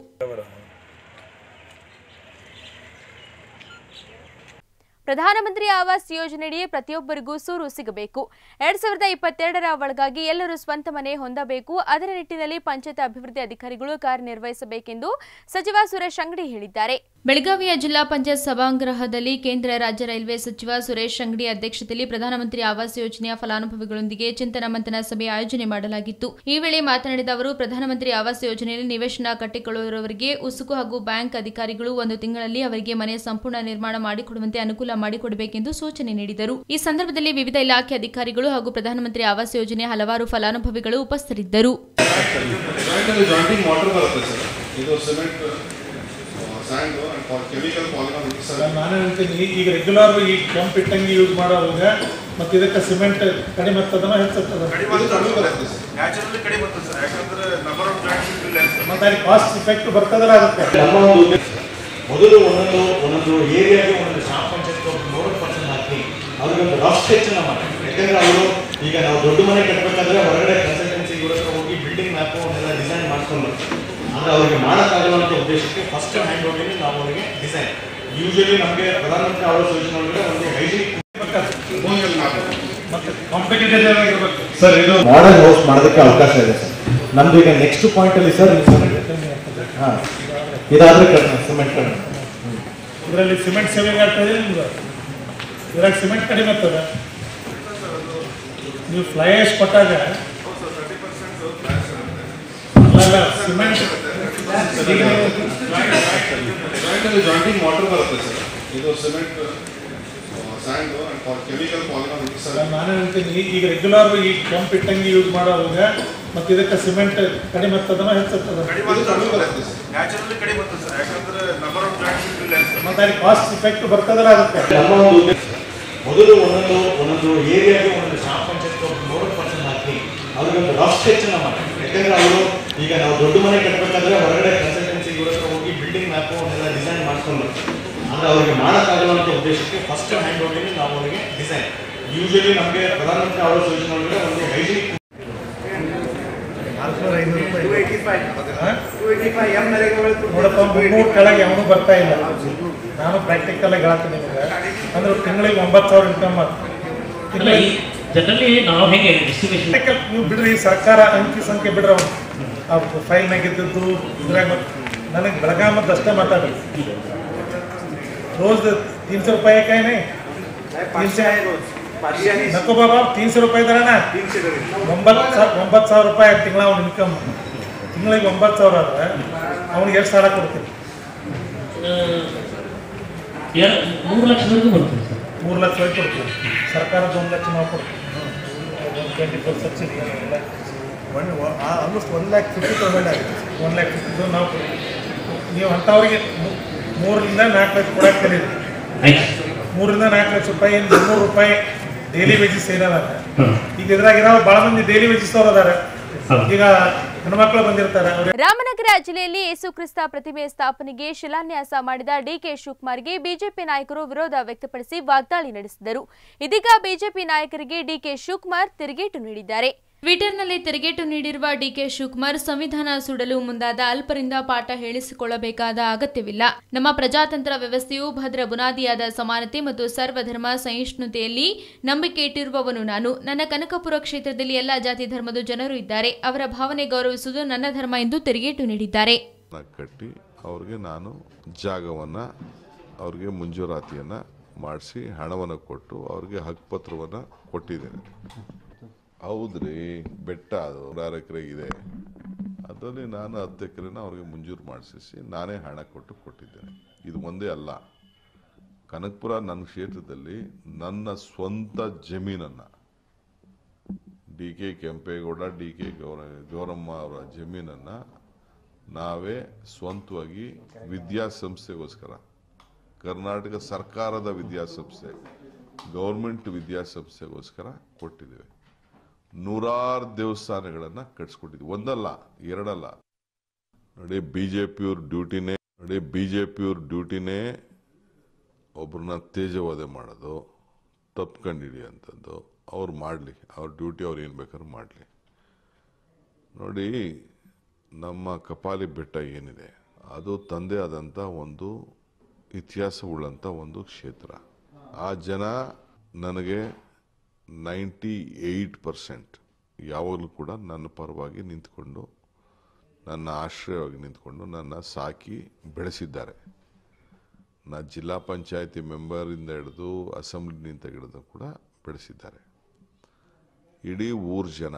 ಪ್ರಧಾನಮಂತ್ರಿ ಆವಾಸ್ ಯೋಜನೆಯಡಿ ಪ್ರತಿಯೊಬ್ಬರಿಗೂ ಸೂರು ಸಿಗಬೇಕು ಎರಡ್ ಸಾವಿರದ ಇಪ್ಪತ್ತೆರಡರ ಒಳಗಾಗಿ ಎಲ್ಲರೂ ಸ್ವಂತ ಮನೆ ಹೊಂದಬೇಕು ಅದರ ನಿಟ್ಟಿನಲ್ಲಿ ಪಂಚಾಯತ್ ಅಭಿವೃದ್ಧಿ ಅಧಿಕಾರಿಗಳು ಕಾರ್ಯನಿರ್ವಹಿಸಬೇಕೆಂದು ಸಚಿವ ಸುರೇಶ್ ಅಂಗಡಿ ಹೇಳಿದ್ದಾರೆ ಬೆಳಗಾವಿಯ ಜಿಲ್ಲಾ ಪಂಚಾಯತ್ ಸಭಾಗೃಹದಲ್ಲಿ ಕೇಂದ್ರ ರಾಜ್ಯ ರೈಲ್ವೆ ಸಚಿವ ಸುರೇಶ್ ಅಂಗಡಿ ಅಧ್ಯಕ್ಷತೆಯಲ್ಲಿ ಪ್ರಧಾನಮಂತ್ರಿ ಆವಾಸ್ ಯೋಜನೆಯ ಫಲಾನುಭವಿಗಳೊಂದಿಗೆ ಚಿಂತನ ಮಂಥನ ಸಭೆ ಆಯೋಜನೆ ಮಾಡಲಾಗಿತ್ತು ಈ ವೇಳೆ ಮಾತನಾಡಿದ ಅವರು ಪ್ರಧಾನಮಂತ್ರಿ ಆವಾಸ್ ಯೋಜನೆಯಲ್ಲಿ ನಿವೇಶನ ಕಟ್ಟಿಕೊಳ್ಳುವವರಿಗೆ ಉಸುಕು ಹಾಗೂ ಬ್ಯಾಂಕ್ ಅಧಿಕಾರಿಗಳು ಒಂದು ತಿಂಗಳಲ್ಲಿ ಅವರಿಗೆ ಮನೆ ಸಂಪೂರ್ಣ ನಿರ್ಮಾಣ ಮಾಡಿಕೊಡುವಂತೆ ಅನುಕೂಲ ಮಾಡಿಕೊಡಬೇಕೆಂದು ಸೂಚನೆ ನೀಡಿದರು ಈ ಸಂದರ್ಭದಲ್ಲಿ ವಿವಿಧ ಇಲಾಖೆ ಅಧಿಕಾರಿಗಳು ಹಾಗೂ ಪ್ರಧಾನಮಂತ್ರಿ ಆವಾಸ್ ಯೋಜನೆಯ ಹಲವಾರು ಫಲಾನುಭವಿಗಳು ಉಪಸ್ಥಿತರಿದ್ದರು ಜಾಯಿಂಟಿಂಗ್ ವಾಟರ್ ಬರುತ್ತೆ ಸರ್ ಇದು cement sand chemical polymer sir ನಾನು ಹೇಳ್ತೀನಿ ಈಗ ರೆಗ್ಯುಲರ್ ಈ ಕೆಂಪ್ ಇಟ್ಟಂಗಿ ಯೂಸ್ ಮಾಡೋವಾಗ ಮತ್ತೆ ಇದಕ್ಕೆ ಸಿಮೆಂಟ್ ಕಡಿಮೆ ಆಗ್ತದನ ಹೆಚ್ಚಾಗ್ತದ ಕಡಿಮೆ ಬರುತ್ತೆ ಸರ್ ನ್ಯಾಚುರಲಿ ಕಡಿಮೆ ಬರ್ತದೆ ಸರ್ ಯಾಕಂದ್ರೆ ನಂಬರ್ ಆಫ್ ಜಾಯಿಂಟ್ಸ್ ಮತ್ತೆ ಅಲ್ಲಿ ಕಾಸ್ಟ್ ಇಫೆಕ್ಟ್ ಬರ್ತದಲ್ಲ ಅದಕ್ಕೆ ನಮ್ಮ ಒಂದು ಮೊದಲು ಒಂದೊಂದು ಒಂದೊಂದು ಏರಿಯಾಗೆ ಒಂದೊಂದು ಗ್ರಾಮ ಪಂಚಾಯತ್ ನೋಡಲ್ ಪರ್ಸನ್ ಹಾಕಿ ಅವ್ರಿಗೆ ಒಂದು ರಫ್ ಸ್ಕೆಚ್ನ ಮಾಡಿ ಯಾಕಂದ್ರೆ ಅವರು ಈಗ ನಾವು ದೊಡ್ಡ ಮನೆ ಕಟ್ಟಬೇಕಾದ್ರೆ ಹೊರಗಡೆ ಕನ್ಸಲ್ಟೆನ್ಸಿ ಹತ್ರ ಹೋಗಿ ಬಿಲ್ಡಿಂಗ್ ಮ್ಯಾಪ್ ಅವನ್ನೆಲ್ಲ ಡಿಸೈನ್ ಮಾಡ್ಕೊಂಡು ಅಂದ್ರೆ ಅವ್ರಿಗೆ ಮಾಡೋಕ್ಕಾಗಲ್ಲ ಉದ್ದೇಶಕ್ಕೆ ಫಸ್ಟ್ ಹ್ಯಾಂಡ್ ಓವರ್ ನಾವು ಅವರಿಗೆ ಡಿಸೈನ್ ಯೂಶಲಿ ನಮಗೆ ಪ್ರಧಾನಮಂತ್ರಿ ಆವಾಸ್ ಯೋಜನೆ ಒಳಗಡೆ ಒಂದು ಹೈಜಿನಿಕ್ ಮತ್ತೆ ಕಾಂಪಿಟೇಟಿವ್ ಆಗಿರ್ಬೇಕು ಸರ್ ಇದು ಮಾಡರ್ನ್ ಹೌಸ್ ಮಾಡೋದಕ್ಕೆ ಅವಕಾಶ ಇದೆ ಸರ್ ನಮ್ದು ಈಗ ನೆಕ್ಸ್ಟ್ ಪಾಯಿಂಟ್ ಅಲ್ಲಿ ಸರ್ ಹಾಂ ಇದಾದ್ರೆ ಸಿಮೆಂಟ್ ಕಡಿಮೆ ಇದರಲ್ಲಿ ಸಿಮೆಂಟ್ ಸೇವಿಂಗ್ ಆಗ್ತದೆ ನಿಮ್ಗೆ ಇದ್ರಾಗ ಸಿಮೆಂಟ್ ಕಡಿಮೆ ಆಗ್ತದೆ ನೀವು ಫ್ಲೈ ಆಶ್ ಕೊಟ್ಟಾಗ ಅಲ್ಲ ಸಿಮೆಂಟ್ ಈಗ ನೀವು ಜಾಯಿಂಟಿಂಗ್ ವಾಟರ್ ಬರುತ್ತೆ ಸರ್ ಇದು cement sand chemical polymer mixer ನಾನು ಹೇಳ್ತೀನಿ ಈಗ ರೆಗ್ಯುಲರ್ ಈ ಕೆಂಪ್ ಇಟ್ಟಂಗಿ ಯೂಸ್ ಮಾಡೋವಾಗ ಮತ್ತೆ ಇದಕ್ಕೆ ಸಿಮೆಂಟ್ ಕಡಿಮೆ ಆಗ್ತದನ ಹೆಚ್ಚಾಗ್ತದ ಕಡಿಮೆ ಬರುತ್ತೆ ಸರ್ ನ್ಯಾಚುರಲಿ ಕಡಿಮೆ ಬರ್ತದೆ ಸರ್ ಯಾಕಂದ್ರೆ ನಂಬರ್ ಆಫ್ ಜಾಯಿಂಟ್ಸ್ ಮತ್ತೆ ಅಲ್ಲಿ ಕಾಸ್ಟ್ ಇಫೆಕ್ಟ್ ಬರ್ತದಲ್ಲ ಅದಕ್ಕೆ ನಮ್ಮ ಒಂದು ಮೊದಲು ಒಂದೊಂದು ಒಂದೊಂದು ಏರಿಯಾಗೆ ಒಂದೊಂದು ಶಾಪ್ ಪಂಚಾಯತ್ ನೋಡಲ್ ಪರ್ಸನ್ ಹಾಕಿ ಅವ್ರಿಗೊಂದು ರಫ್ ಸ್ಕೆಚನ್ನು ಮಾಡಿ ಯಾಕಂದ್ರೆ ಅವರು ಈಗ ನಾವು ದೊಡ್ಡ ಮನೆ ಕಟ್ಟಬೇಕಾದ್ರೆ ಹೊರಗಡೆ ಕನ್ಸಲ್ಟೆನ್ಸಿ ಇವ್ರ ಹತ್ರ ಹೋಗಿ ಬಿಲ್ಡಿಂಗ್ ಮ್ಯಾಪು ಅವನ್ನೆಲ್ಲ ಡಿಸೈನ್ ಮಾಡ್ಕೊಂಡು ಅಂದ್ರೆ ಅವ್ರಿಗೆ ಮಾಡೋಕ್ಕಾಗಲ್ಲ ಅಂತ ಉದ್ದೇಶಕ್ಕೆ ಫಸ್ಟ್ ಹ್ಯಾಂಡ್ ಓವರಿಗೆ ನಾವು ಅವರಿಗೆ ಡಿಸೈನ್ ಯೂಶಲಿ ನಮಗೆ ಪ್ರಧಾನಮಂತ್ರಿ ಆವಾಸ್ ಯೋಜನೆ ಒಳಗಡೆ ಒಂದು ಹೈಜಿನಿಕ್ ನೋಡಪ್ಪ ಮುನ್ನೂರು ಕೆಳಗೆ ಅವನು ಬರ್ತಾ ಇಲ್ಲ ನಾನು ಪ್ರಾಕ್ಟಿಕಲ್ ಆಗಿ ಹೇಳ್ತೀನಿ ನಿಮಗೆ ಅಂದ್ರೆ ತಿಂಗಳಿಗೆ ಒಂಬತ್ತು ಸಾವಿರ ಇನ್ಕಮ್ ತಿಂಗಳಿಗೆ ಜನರಲಿ ನಾವು ಹೆಂಗೆ ಡಿಸ್ಟ್ರಿಬ್ಯೂಷನ್ ನೀವು ಬಿಡ್ರಿ ಸರ್ಕಾರ ಅಂಕಿ ಸಂಖ್ಯೆ ಬಿಡ್ರಿ ಅವ್ನು ಆ ಫೈಲ್ನಾಗ ಇದ್ದದ್ದು ಇದ್ರಾಗ ನನಗೆ ಬೆಳಗಾಮದ್ದು ಅಷ್ಟೇ ಮಾತಾಡ್ರಿ ರೋಜ್ ತೀನ್ ಸौ रुपये का है नहीं तीन से नको बाबा तीन सौ रुपये ಇದಾರಣ ಒಂಬತ್ತು ಸಾವಿರ ಒಂಬತ್ತು ಸಾವಿರ ರೂಪಾಯಿ ತಿಂಗಳ ಅವ್ನ ಇನ್ಕಮ್ ತಿಂಗಳಿಗೆ ಒಂಬತ್ತು ಸಾವಿರ ಆದ್ರೆ ಅವ್ನಿಗೆ ಎಷ್ಟು ಸಾಲ ಕೊಡ್ತೀನಿ ಮೂರು ಲಕ್ಷವರೆಗೂ ಬರ್ತದೆ ಸರ್ ಮೂರು ಲಕ್ಷ ರೂಪಾಯಿ ಕೊಡ್ತೀವಿ ಸರ್ಕಾರದ ಒಂದು ಲಕ್ಷ ನಾವು ಕೊಡ್ತೀವಿ twenty four subsidy one almost one lakh fifty thousand ಆಗಿದೆ ಒನ್ ಲ್ಯಾಕ್ ಫಿಫ್ಟಿ ನಾವು ಕೊಡ್ತೀವಿ. ನೀವು ಅಂಥವ್ರಿಗೆ ಮೂ- ಮೂರರಿಂದ ನಾಲ್ಕು ಲಕ್ಷ ಕೊಡಕ್ಕೆ ಕಲೀರಿ ಮೂರರಿಂದ ನಾಲ್ಕು ಲಕ್ಷ ರೂಪಾಯಿ ಏನು ಮುನ್ನೂರು ರೂಪಾಯಿ ಡೈಲಿ ವೇಜಸ್ ಏನದ ಈಗ ಇದ್ರಾಗ ಇರೋ ಭಾಳ ಮಂದಿ ಡೈಲಿ ವೇಜಸ್ ಅವ್ರು ಅದಾರ ಈಗ ಹೆಣ್ಮಕ್ಳು ಬಂದಿರ್ತಾರೆ ಅವ್ರು ರಾಮನಗರ ಜಿಲ್ಲೆಯಲ್ಲಿ ಯೇಸುಕ್ರಿಸ್ತ ಪ್ರತಿಮೆ ಸ್ಥಾಪನೆಗೆ ಶಿಲಾನ್ಯಾಸ ಮಾಡಿದ ಡಿಕೆ ಶಿವಕುಮಾರ್ಗೆ ಬಿಜೆಪಿ ನಾಯಕರು ವಿರೋಧ ವ್ಯಕ್ತಪಡಿಸಿ ವಾಗ್ದಾಳಿ ನಡೆಸಿದರು ಇದೀಗ ಬಿಜೆಪಿ ನಾಯಕರಿಗೆ ಡಿಕೆ ಶಿವಕುಮಾರ್ ತಿರುಗೇಟು ನೀಡಿದ್ದಾರೆ ಟ್ವಿಟರ್ನಲ್ಲಿ ತಿರುಗೇಟು ನೀಡಿರುವ ಡಿಕೆ ಶಿವಕುಮಾರ್ ಸಂವಿಧಾನ ಸುಡಲು ಮುಂದಾದ ಅಲ್ಪರಿಂದ ಪಾಠ ಹೇಳಿಸಿಕೊಳ್ಳಬೇಕಾದ ಅಗತ್ಯವಿಲ್ಲ ನಮ್ಮ ಪ್ರಜಾತಂತ್ರ ವ್ಯವಸ್ಥೆಯು ಭದ್ರ ಬುನಾದಿಯಾದ ಸಮಾನತೆ ಮತ್ತು ಸರ್ವಧರ್ಮ ಸಹಿಷ್ಣುತೆಯಲ್ಲಿ ನಂಬಿಕೆ ಇಟ್ಟಿರುವವನು ನಾನು ನನ್ನ ಕನಕಪುರ ಕ್ಷೇತ್ರದಲ್ಲಿ ಎಲ್ಲ ಜಾತಿ ಧರ್ಮದ ಜನರು ಇದ್ದಾರೆ ಅವರ ಭಾವನೆ ಗೌರವಿಸುವುದು ನನ್ನ ಧರ್ಮ ಎಂದು ತಿರುಗೇಟು ನೀಡಿದ್ದಾರೆ ಕಟ್ಟಿ ಅವ್ರಿಗೆ ನಾನು ಜಾಗವನ್ನು ಅವ್ರಿಗೆ ಮಂಜೂರಾತಿಯನ್ನು ಮಾಡಿಸಿ ಹಣವನ್ನು ಕೊಟ್ಟು ಅವ್ರಿಗೆ ಹಕ್ಕುಪತ್ರವನ್ನು ಕೊಟ್ಟಿದ್ದೇನೆ ಹೌದ್ರಿ ಬೆಟ್ಟ ಅದು ನೂರಾರು ಎಕರೆ ಇದೆ ಅದರಲ್ಲಿ ನಾನು ಹತ್ತು ಎಕರೆನ ಅವ್ರಿಗೆ ಮಂಜೂರು ಮಾಡಿಸಿ ನಾನೇ ಹಣ ಕೊಟ್ಟು ಕೊಟ್ಟಿದ್ದೇನೆ ಇದು ಒಂದೇ ಅಲ್ಲ ಕನಕಪುರ ನನ್ನ ಕ್ಷೇತ್ರದಲ್ಲಿ ನನ್ನ ಸ್ವಂತ ಜಮೀನನ್ನು D K Kempegowda D K Gowra Gowramma ಅವರ ಜಮೀನನ್ನು ನಾವೇ ಸ್ವಂತವಾಗಿ ವಿದ್ಯಾಸಂಸ್ಥೆಗೋಸ್ಕರ ಕರ್ನಾಟಕ ಸರ್ಕಾರದ ವಿದ್ಯಾಸಂಸ್ಥೆ ಗೌರ್ಮೆಂಟ್ ವಿದ್ಯಾಸಂಸ್ಥೆಗೋಸ್ಕರ ಕೊಟ್ಟಿದ್ದೇವೆ ನೂರಾರು ದೇವಸ್ಥಾನಗಳನ್ನು ಕಟ್ಸ್ಕೊಟ್ಟಿದ್ವಿ ಒಂದಲ್ಲ ಎರಡಲ್ಲ ನೋಡಿ ಬಿ ಜೆ ಪಿಯವ್ರ ಡ್ಯೂಟಿನೇ ನೋಡಿ ಬಿ ಜೆ ಪಿಯವ್ರ ಡ್ಯೂಟಿನೇ ಒಬ್ಬರನ್ನ ತೇಜವಧೆ ಮಾಡೋದು ತಪ್ಕೊಂಡು ಹಿಡಿಯೋಂಥದ್ದು ಅವ್ರು ಮಾಡಲಿ ಅವ್ರ ಡ್ಯೂಟಿ ಅವ್ರು ಏನು ಬೇಕಾದ್ರೂ ಮಾಡಲಿ ನೋಡಿ ನಮ್ಮ ಕಪಾಲಿ ಬೆಟ್ಟ ಏನಿದೆ ಅದು ತಂದೆ ಆದಂಥ ಒಂದು ಇತಿಹಾಸವುಳ್ಳಂಥ ಒಂದು ಕ್ಷೇತ್ರ ಆ ಜನ ನನಗೆ ನೈಂಟಿ ಏಯ್ಟ್ ಪರ್ಸೆಂಟ್ ಯಾವಾಗಲೂ ಕೂಡ ನನ್ನ ಪರವಾಗಿ ನಿಂತ್ಕೊಂಡು ನನ್ನ ಆಶ್ರಯವಾಗಿ ನಿಂತ್ಕೊಂಡು ನನ್ನ ಸಾಕಿ ಬೆಳೆಸಿದ್ದಾರೆ ನಾ ಜಿಲ್ಲಾ ಪಂಚಾಯತಿ ಮೆಂಬರಿಂದ ಹಿಡಿದು ಅಸೆಂಬ್ಲಿನಿಂದ ಹಿಡಿದು ಕೂಡ ಬೆಳೆಸಿದ್ದಾರೆ ಇಡೀ ಊರು ಜನ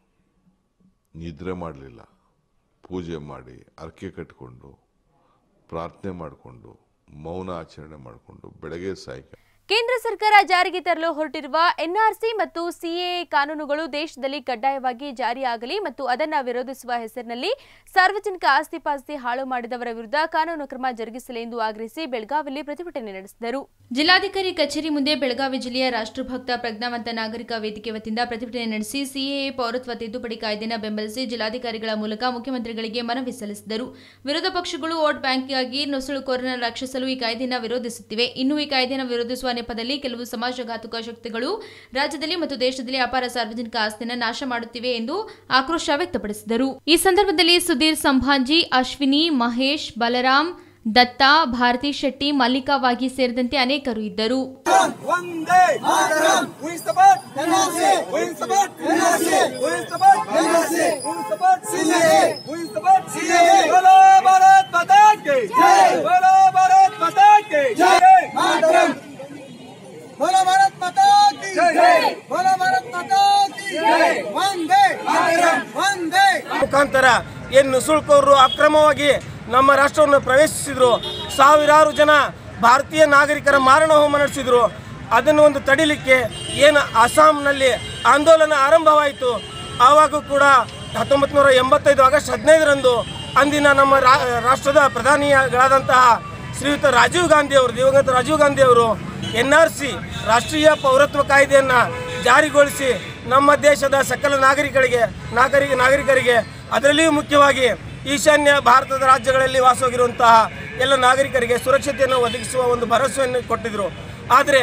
ನಿದ್ರೆ ಮಾಡಲಿಲ್ಲ ಪೂಜೆ ಮಾಡಿ ಅರ್ಕೆ ಕಟ್ಕೊಂಡು ಪ್ರಾರ್ಥನೆ ಮಾಡಿಕೊಂಡು ಮೌನ ಆಚರಣೆ ಮಾಡಿಕೊಂಡು ಬೆಳಗ್ಗೆ ಸಾಯಂಕಾಲ ಕೇಂದ್ರ ಸರ್ಕಾರ ಜಾರಿಗೆ ತರಲು ಹೊರಟಿರುವ ಎನ್ಆರ್ಸಿ ಮತ್ತು ಸಿಎಎ ಕಾನೂನುಗಳು ದೇಶದಲ್ಲಿ ಕಡ್ಡಾಯವಾಗಿ ಜಾರಿಯಾಗಲಿ ಮತ್ತು ಅದನ್ನು ವಿರೋಧಿಸುವ ಹೆಸರಿನಲ್ಲಿ ಸಾರ್ವಜನಿಕ ಆಸ್ತಿ ಪಾಸ್ತಿ ಹಾಳು ಮಾಡಿದವರ ವಿರುದ್ಧ ಕಾನೂನು ಕ್ರಮ ಜರುಗಿಸಲಿ ಎಂದು ಆಗ್ರಹಿಸಿ ಬೆಳಗಾವಿಯಲ್ಲಿ ಪ್ರತಿಭಟನೆ ನಡೆಸಿದರು ಜಿಲ್ಲಾಧಿಕಾರಿ ಕಚೇರಿ ಮುಂದೆ ಬೆಳಗಾವಿ ಜಿಲ್ಲೆಯ ರಾಷ್ಟ್ರಭಕ್ತ ಪ್ರಜ್ಞಾವಂತ ನಾಗರಿಕ ವೇದಿಕೆ ವತಿಯಿಂದ ಪ್ರತಿಭಟನೆ ನಡೆಸಿ ಸಿಎಎ ಪೌರತ್ವ ತಿದ್ದುಪಡಿ ಕಾಯ್ದೆನ ಬೆಂಬಲಿಸಿ ಜಿಲ್ಲಾಧಿಕಾರಿಗಳ ಮೂಲಕ ಮುಖ್ಯಮಂತ್ರಿಗಳಿಗೆ ಮನವಿ ಸಲ್ಲಿಸಿದರು ವಿರೋಧ ಪಕ್ಷಗಳು ವೋಟ್ ಬ್ಯಾಂಕ್ಗಾಗಿ ನುಸುಳುಕೋರನ ರಕ್ಷಿಸಲು ಈ ಕಾಯ್ದೆಯನ್ನು ವಿರೋಧಿಸುತ್ತಿವೆ ಇನ್ನು ಈ ಕಾಯ್ದೆಯನ್ನು ವಿರೋಧಿಸುವ ನೆಪದಲ್ಲಿ ಕೆಲವು ಸಮಾಜಘಾತುಕ ಶಕ್ತಿಗಳು ರಾಜ್ಯದಲ್ಲಿ ಮತ್ತು ದೇಶದಲ್ಲಿ ಅಪಾರ ಸಾರ್ವಜನಿಕ ಆಸ್ತಿಯನ್ನು ನಾಶ ಮಾಡುತ್ತಿವೆ ಎಂದು ಆಕ್ರೋಶ ವ್ಯಕ್ತಪಡಿಸಿದರು ಈ ಸಂದರ್ಭದಲ್ಲಿ ಸುಧೀರ್ ಸಂಭಾಂಜಿ ಅಶ್ವಿನಿ ಮಹೇಶ್ ಬಲರಾಮ್ ದತ್ತಾ ಭಾರತಿ ಶೆಟ್ಟಿ ಮಲ್ಲಿಕಾ ವಾಗಿ ಸೇರಿದಂತೆ ಅನೇಕರು ಇದ್ದರು ಒಂದೇ We support NRC. We support NRC. We support NRC. We support CAA. We support CAA. बोलो भारत माता की जय बोलो भारत माता की जय मातरम बोलो भारत माता की जय बोलो भारत माता की जय वंदे मातरम वंदे ಮುಖಾಂತರ ಏನು ನುಸುಳ್ಕೋರು ಅಕ್ರಮವಾಗಿ ನಮ್ಮ ರಾಷ್ಟ್ರವನ್ನು ಪ್ರವೇಶಿಸಿದ್ರು ಸಾವಿರಾರು ಜನ ಭಾರತೀಯ ನಾಗರಿಕರ ಮಾರಣ ಹೋಮ ನಡೆಸಿದ್ರು ಅದನ್ನು ಒಂದು ತಡಿಲಿಕ್ಕೆ ಏನು ಅಸ್ಸಾಂನಲ್ಲಿ ಆಂದೋಲನ ಆರಂಭವಾಯಿತು ಆವಾಗ ಕೂಡ ಹತ್ತೊಂಬತ್ತು ನೂರ ಎಂಬತ್ತೈದು ಆಗಸ್ಟ್ ಹದಿನೈದರಂದು ಅಂದಿನ ನಮ್ಮ ರಾ- ರಾಷ್ಟ್ರದ ಪ್ರಧಾನಿಗಳಾದಂತಹ ಶ್ರೀಯುತ ರಾಜೀವ್ ಗಾಂಧಿ ಅವರು ದಿವಂಗತ ರಾಜೀವ್ ಗಾಂಧಿ ಅವರು ಎನ್ ಆರ್ ಸಿ ರಾಷ್ಟ್ರೀಯ ಪೌರತ್ವ ಕಾಯ್ದೆಯನ್ನು ಜಾರಿಗೊಳಿಸಿ ನಮ್ಮ ದೇಶದ ಸಕಲ ನಾಗರಿಕರಿಗೆ ನಾಗರಿಕ ನಾಗರಿಕರಿಗೆ ಅದರಲ್ಲಿಯೂ ಮುಖ್ಯವಾಗಿ ಈಶಾನ್ಯ ಭಾರತದ ರಾಜ್ಯಗಳಲ್ಲಿ ವಾಸವಾಗಿರುವಂತಹ ಎಲ್ಲ ನಾಗರಿಕರಿಗೆ ಸುರಕ್ಷತೆಯನ್ನು ಒದಗಿಸುವ ಒಂದು ಭರವಸೆಯನ್ನು ಕೊಟ್ಟಿದ್ದರು ಆದರೆ